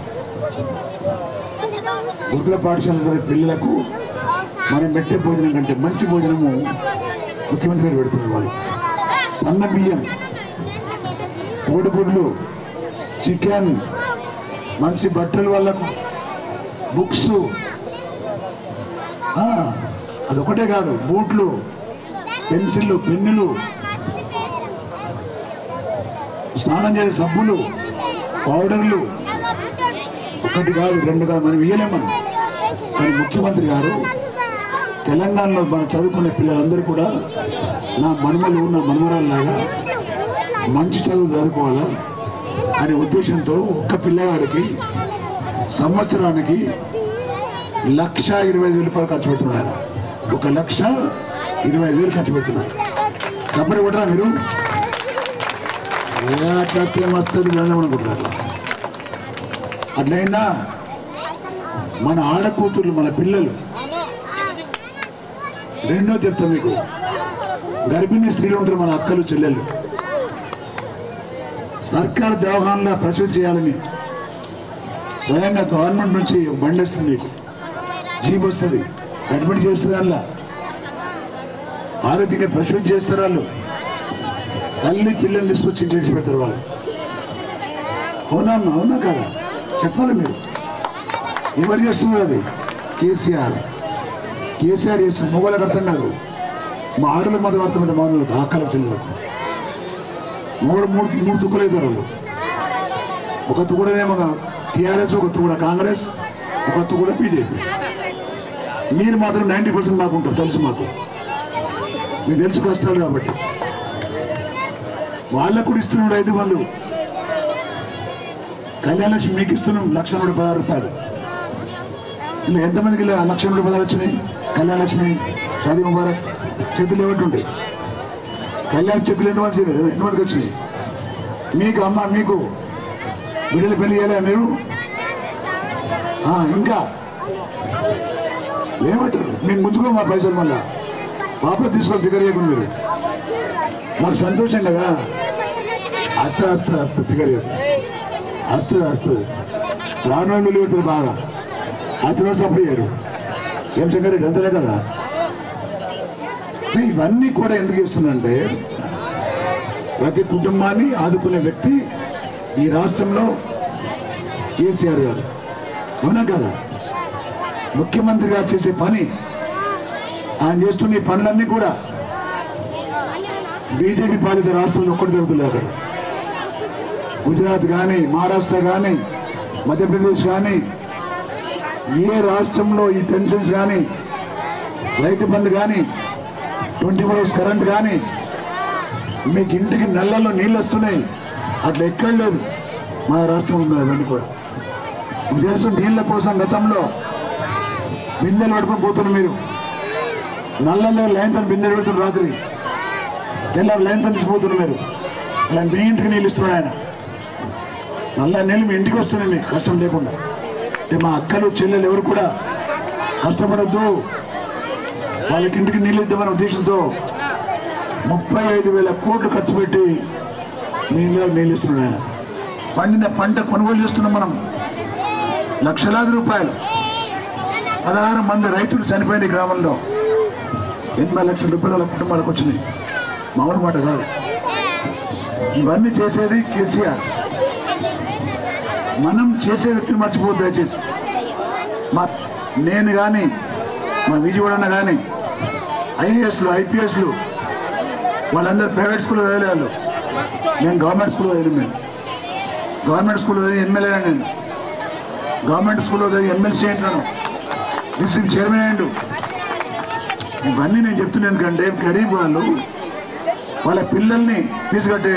గురుకుల పాఠశాల చదివే పిల్లలకు మనం పెట్టే భోజనం కంటే మంచి భోజనము ముఖ్యమంత్రి గారు పెడుతున్నారు వాళ్ళు సన్న బియ్యం కోడిగుడ్లు చికెన్ మంచి బట్టలు వాళ్ళకు బుక్స్ ఆ, అదొకటే కాదు బూట్లు పెన్సిళ్ళు పెన్నులు స్నానం చేసే సబ్బులు పౌడర్లు ఒకటి కాదు రెండు కాదు మనం ఇయ్యలేం మనం కానీ ముఖ్యమంత్రి గారు తెలంగాణలో మన చదువుకునే పిల్లలందరూ కూడా నా మనుమలు నా మనమరాల్లాగా మంచి చదువు చదువుకోవాలా అనే ఉద్దేశంతో ఒక్క పిల్లగాడికి సంవత్సరానికి లక్ష ఇరవై ఐదు వేల రూపాయలు ఖర్చు పెడుతున్నాడు ఆయన ఒక లక్ష ఇరవై ఐదు వేలు ఖర్చు పెడుతున్నాడు తప్పని కొట్టరా మీరు ఏ అట్లా వస్తే వస్తుంది గంధం అనుకుంటారు అట్లా అట్లయిందా మన ఆడకూతుర్లు మన పిల్లలు రెండో చెప్తా మీకు గర్భిణీ స్త్రీలు ఉంటారు మన అక్కలు చెల్లెళ్ళు సర్కారు దవాఖానలో ప్రసూతి చేయాలని స్వయంగా గవర్నమెంట్ నుంచి ఒక బండి వస్తుంది మీకు జీప్ వస్తుంది అడ్మిట్ చేస్తుంది అలా ఆరోగ్యంగా ప్రసూతి చేస్తారు వాళ్ళు తల్లి పిల్లల్ని తీసుకొచ్చి ఇంటి పెడతారు వాళ్ళు అవునా అమ్మా? అవునా కదా చెప్పాలి మీరు ఎవరు చేస్తున్నారు అది కేసీఆర్ కేసీఆర్ చేస్తున్నారు మొగోళ్ళకి అర్థం కాదు మా ఆడలకు మాత్రం అర్థమైంది మామూలు ఆకలి పిల్లలకు మూడు మూడు మూడు తుక్కులు అవుతారు వాళ్ళు ఒక తుకుడనేమో టీఆర్ఎస్ ఒక తుకుడ కాంగ్రెస్ ఒక తుకుడ బీజేపీ మీరు మాత్రం నైంటీ పర్సెంట్ మాకు ఉంటారు తెలుసు మాకు మీకు తెలుసు కష్టాలు కాబట్టి వాళ్ళకు కూడా ఇస్తున్నాడు ఐదు మంది కళ్యాణ లక్ష్మి మీకు ఇస్తున్నాం లక్ష నూట పదహారు రూపాయలు ఇలా ఎంతమందికి ఇలా లక్ష నూట పదహారు వచ్చినాయి కళ్యాణ లక్ష్మి షాదీ ముబారక్ చేతులు ఏమిటి కళ్యాణ చెక్కులు ఎంతమంది ఎంతమందికి వచ్చినాయి మీకు అమ్మ మీకు బిడ్డలు పెళ్లి చేయలే మీరు ఆ, ఇంకా ఏమంటారు మేము ముందుకో మా పైసలు మళ్ళా పాప తీసుకొని ఫిగర్ చేయకుండా మీరు మాకు సంతోషం కదా వస్తుంది వస్తుంది వస్తుంది ఫిగర్ వస్తుంది వస్తుంది రాను మిల్లు పెడతారు బాగా అతను సపోర్ట్ చేయరు ఏం శంకర్ రెడ్డి అంతలే కదా ఇవన్నీ కూడా ఎందుకు ఇస్తున్నానంటే ప్రతి కుటుంబాన్ని ఆదుకునే వ్యక్తి ఈ రాష్ట్రంలో కేసీఆర్ గారు అవునా కదా ముఖ్యమంత్రి గారు చేసే పని ఆయన చేస్తున్న ఈ పనులన్నీ కూడా బీజేపీ పాలిత రాష్ట్రంలో ఒక్కటి జరుగుతుంది అక్కడ గుజరాత్ కానీ మహారాష్ట్ర కానీ మధ్యప్రదేశ్ కానీ ఏ రాష్ట్రంలో ఈ పెన్షన్స్ కానీ రైతు బంధు కానీ ట్వంటీ ఫోర్ అవర్స్ కరెంట్ కానీ మీకు ఇంటికి నెలల్లో నీళ్ళు వస్తున్నాయి అట్లా ఎక్కడ లేదు మా రాష్ట్రంలో ఉన్నది అవన్నీ కూడా మీకు తెలుసు నీళ్ళ కోసం గతంలో బిందెలు పట్టుకొని పోతున్నారు మీరు నల్లల్లో లైన్ తను బిందెలు పెడుతున్నారు రాత్రి తెల్లారు లైన్ తను తీసిపోతున్నారు మీరు అలా మీ ఇంటికి నీళ్ళు ఇస్తున్నాడు ఆయన నల్ల నీళ్ళు మీ ఇంటికి వస్తున్నాయి మీకు కష్టం లేకుండా అంటే మా అక్కలు చెల్లెలు ఎవరు కూడా కష్టపడద్దు వాళ్ళకి ఇంటికి నీళ్ళు ఇద్దామనే ఉద్దేశంతో ముప్పై ఐదు వేల కోట్లు ఖర్చు పెట్టి నీళ్ళు నీళ్ళు ఇస్తున్నాడు ఆయన పండిన పంట కొనుగోలు చేస్తున్నాం మనం లక్షలాది రూపాయలు పదహారు మంది రైతులు చనిపోయిన ఈ గ్రామంలో ఎనభై లక్షల రూపాయలు వాళ్ళ కుటుంబాలకు వచ్చినాయి మామూలు మాట కాదు ఇవన్నీ చేసేది కేసీఆర్ మనం చేసే వ్యక్తిని మర్చిపోవద్దు దయచేసి మా నేను కానీ మా విజయవాడన్న కానీ ఐఏఎస్లు ఐపీఎస్లు వాళ్ళందరూ ప్రైవేట్ స్కూల్లో చదివే వాళ్ళు నేను గవర్నమెంట్ స్కూల్లో చదివి మేము గవర్నమెంట్ స్కూల్లో చదివి ఎమ్మెల్యే నేను గవర్నమెంట్ స్కూల్లో చదివి ఎమ్మెల్సీ అంటాను డిస్ట్రిక్ట్ చైర్మన్ అయ్యిండు ఇవన్నీ నేను చెప్తున్నాను ఎందుకంటే గరీబ్ వాళ్ళు వాళ్ళ పిల్లల్ని ఫీజు కట్టే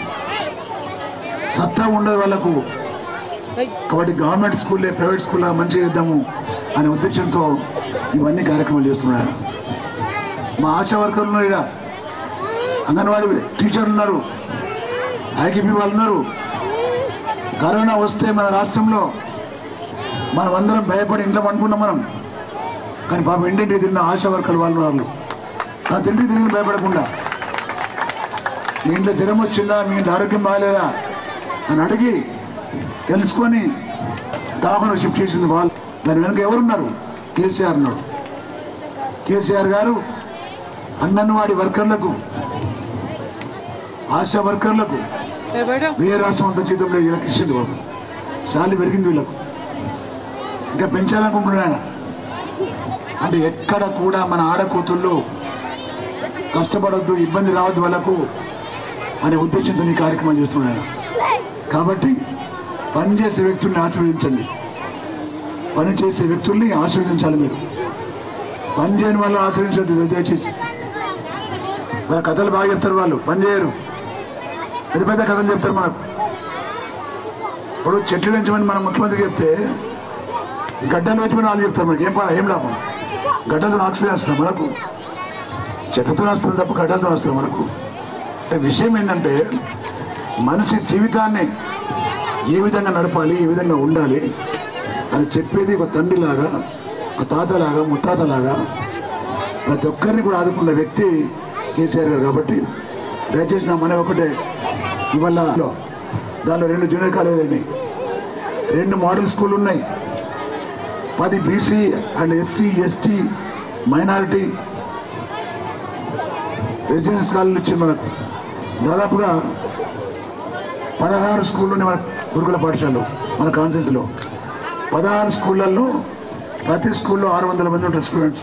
సత్తా ఉండదు వాళ్ళకు కాబట్టి గవర్నమెంట్ స్కూల్లే ప్రైవేట్ స్కూల్లో మంచిగా చేద్దాము అనే ఉద్దేశంతో ఇవన్నీ కార్యక్రమాలు చేస్తున్నారు మా ఆశా వర్కర్లు ఉన్నారు ఇక్కడ అంగన్వాడీ టీచర్లు ఉన్నారు ఐకేపీ వాళ్ళు ఉన్నారు కరోనా వస్తే మన రాష్ట్రంలో మనం అందరం భయపడి ఇంట్లో పండుకున్నాం మనం కానీ పాపం ఇంటింటికి తిన్న ఆశా వర్కర్లు వాళ్ళు వాళ్ళు నా తిండికి తిరిగి భయపడకుండా మీ ఇంట్లో జ్వరం వచ్చిందా మీ ఇంట్లో ఆరోగ్యం బాగాలేదా అని అడిగి తెలుసుకొని దవాఖాన షిఫ్ట్ చేసింది వాళ్ళు దాని వెనుక ఎవరున్నారు కేసీఆర్ ఉన్నాడు కేసీఆర్ గారు అంగన్వాడీ వర్కర్లకు ఆశా వర్కర్లకు వేరే రాష్ట్రం అంతా జీతంలో వీళ్ళకి ఇచ్చింది బాబు శాలి పెరిగింది వీళ్ళకు ఇంకా పెంచాలనుకుంటున్నాడు ఆయన అంటే ఎక్కడ కూడా మన ఆడకూతుళ్ళు కష్టపడొద్దు ఇబ్బంది రావద్దు వాళ్ళకు అనే ఉద్దేశంతో ఈ కార్యక్రమం చేస్తున్నాడు ఆయన కాబట్టి పనిచేసే వ్యక్తుల్ని ఆశీర్వదించండి పని చేసే వ్యక్తుల్ని ఆశీర్వదించాలి మీరు పని చేయని వాళ్ళు ఆశ్రయించవద్దు దయచేసి మన కథలు బాగా చెప్తారు వాళ్ళు పని చేయరు పెద్ద పెద్ద కథలు చెప్తారు మనకు ఇప్పుడు చెట్లు పెంచమని మన ముఖ్యమంత్రి చెప్తే గడ్డలు పెంచమని వాళ్ళు చెప్తారు మనకి ఏం పా ఏం లాభం గడ్డలతో ఆక్సిజన్ వస్తుంది మనకు చెట్లతో వస్తుంది తప్ప గడ్డలతో వస్తుంది మనకు అంటే విషయం ఏంటంటే మనిషి జీవితాన్ని ఏ విధంగా నడపాలి ఏ విధంగా ఉండాలి అని చెప్పేది ఒక తండ్రిలాగా ఒక తాతలాగా ముత్తాతలాగా ప్రతి ఒక్కరిని కూడా ఆదుకున్న వ్యక్తి కేసీఆర్ గారు కాబట్టి దయచేసి నా మన ఒకటే ఇవాళ దానిలో రెండు జూనియర్ కాలేజీలు అయినాయి రెండు మోడల్ స్కూల్ ఉన్నాయి పది BC and SC ST minority residence కాలేజీలు ఇచ్చింది మనకు దాదాపుగా పదహారు స్కూళ్ళు ఉన్నాయి మన గురుకుల పాఠశాలలో మన కాన్సెన్స్లో పదహారు స్కూళ్ళల్లో ప్రతి స్కూల్లో ఆరు వందల మంది ఉంటారు స్టూడెంట్స్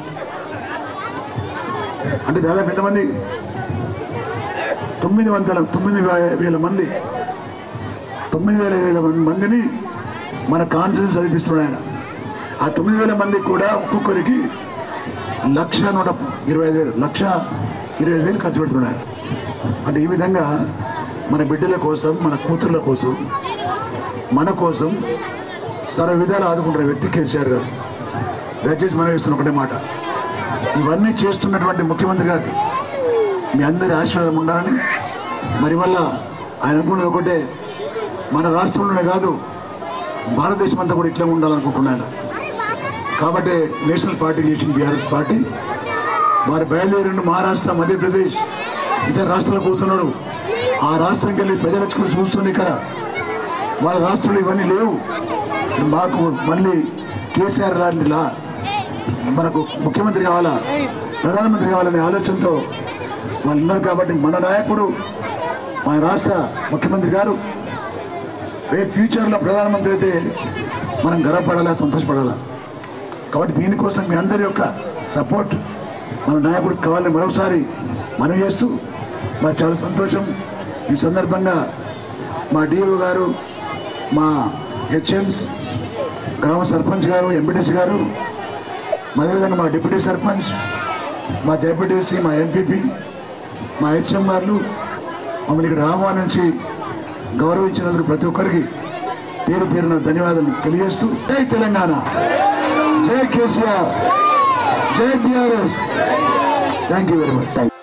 అంటే దాదాపు ఎంతమంది తొమ్మిది వందల తొమ్మిది వే- వేల మంది తొమ్మిది వేల వేల మంది- మందిని మన కాన్సెన్స్ చదివిస్తున్నాడు ఆయన ఆ తొమ్మిది వేల మందికి కూడా ఒక్కొక్కరికి లక్ష నూట ఇరవై ఐదు వేలు లక్ష ఇరవై ఐదు వేలు ఖర్చు పెడుతున్నాడు అంటే ఈ విధంగా మన బిడ్డల కోసం మన కూతుర్ల కోసం మన కోసం సర్వ విధాలు ఆదుకుంటున్న వ్యక్తి కేసీఆర్ గారు దయచేసి మనం ఇస్తున్న ఒకటే మాట ఇవన్నీ చేస్తున్నటువంటి ముఖ్యమంత్రి గారికి మీ అందరి ఆశీర్వాదం ఉండాలని మరి వల్ల ఆయన అనుకున్నది ఒకటే మన రాష్ట్రంలోనే కాదు భారతదేశం అంతా కూడా ఇట్లా ఉండాలనుకుంటున్నాడు కాబట్టి నేషనల్ పార్టీ చేసిన బీఆర్ఎస్ పార్టీ వారు బయలుదేరిన మహారాష్ట్ర మధ్యప్రదేశ్ ఇతర రాష్ట్రాలకు పోతున్నాడు ఆ రాష్ట్రంకి వెళ్ళి ప్రజలు వచ్చి చూస్తుంది ఇక్కడ వాళ్ళ రాష్ట్రంలో ఇవన్నీ లేవు మాకు మళ్ళీ కేసీఆర్ లాంటిలా మనకు ముఖ్యమంత్రి కావాలా ప్రధానమంత్రి కావాలనే ఆలోచనతో వాళ్ళు ఉన్నారు కాబట్టి మన నాయకుడు మన రాష్ట్ర ముఖ్యమంత్రి గారు రేపు ఫ్యూచర్లో ప్రధానమంత్రి అయితే మనం గర్వపడాలా సంతోషపడాలా కాబట్టి దీనికోసం మీ అందరి యొక్క సపోర్ట్ మన నాయకుడికి కావాలని మరొకసారి మనం చేస్తూ మాకు చాలా సంతోషం ఈ సందర్భంగా మా డిఓ గారు మా హెచ్ఎంస్ గ్రామ సర్పంచ్ గారు ఎంపీటీసీ గారు అదేవిధంగా మా డిప్యూటీ సర్పంచ్ మా జెడ్పీటీసీ మా ఎంపీపీ మా హెచ్ఎం గారు మమ్మల్ని ఇక్కడ ఆహ్వానించి గౌరవించినందుకు ప్రతి ఒక్కరికి పేరు పేరున ధన్యవాదాలు తెలియజేస్తూ జై తెలంగాణ జై కేసీఆర్ జై BRS thank you very much thank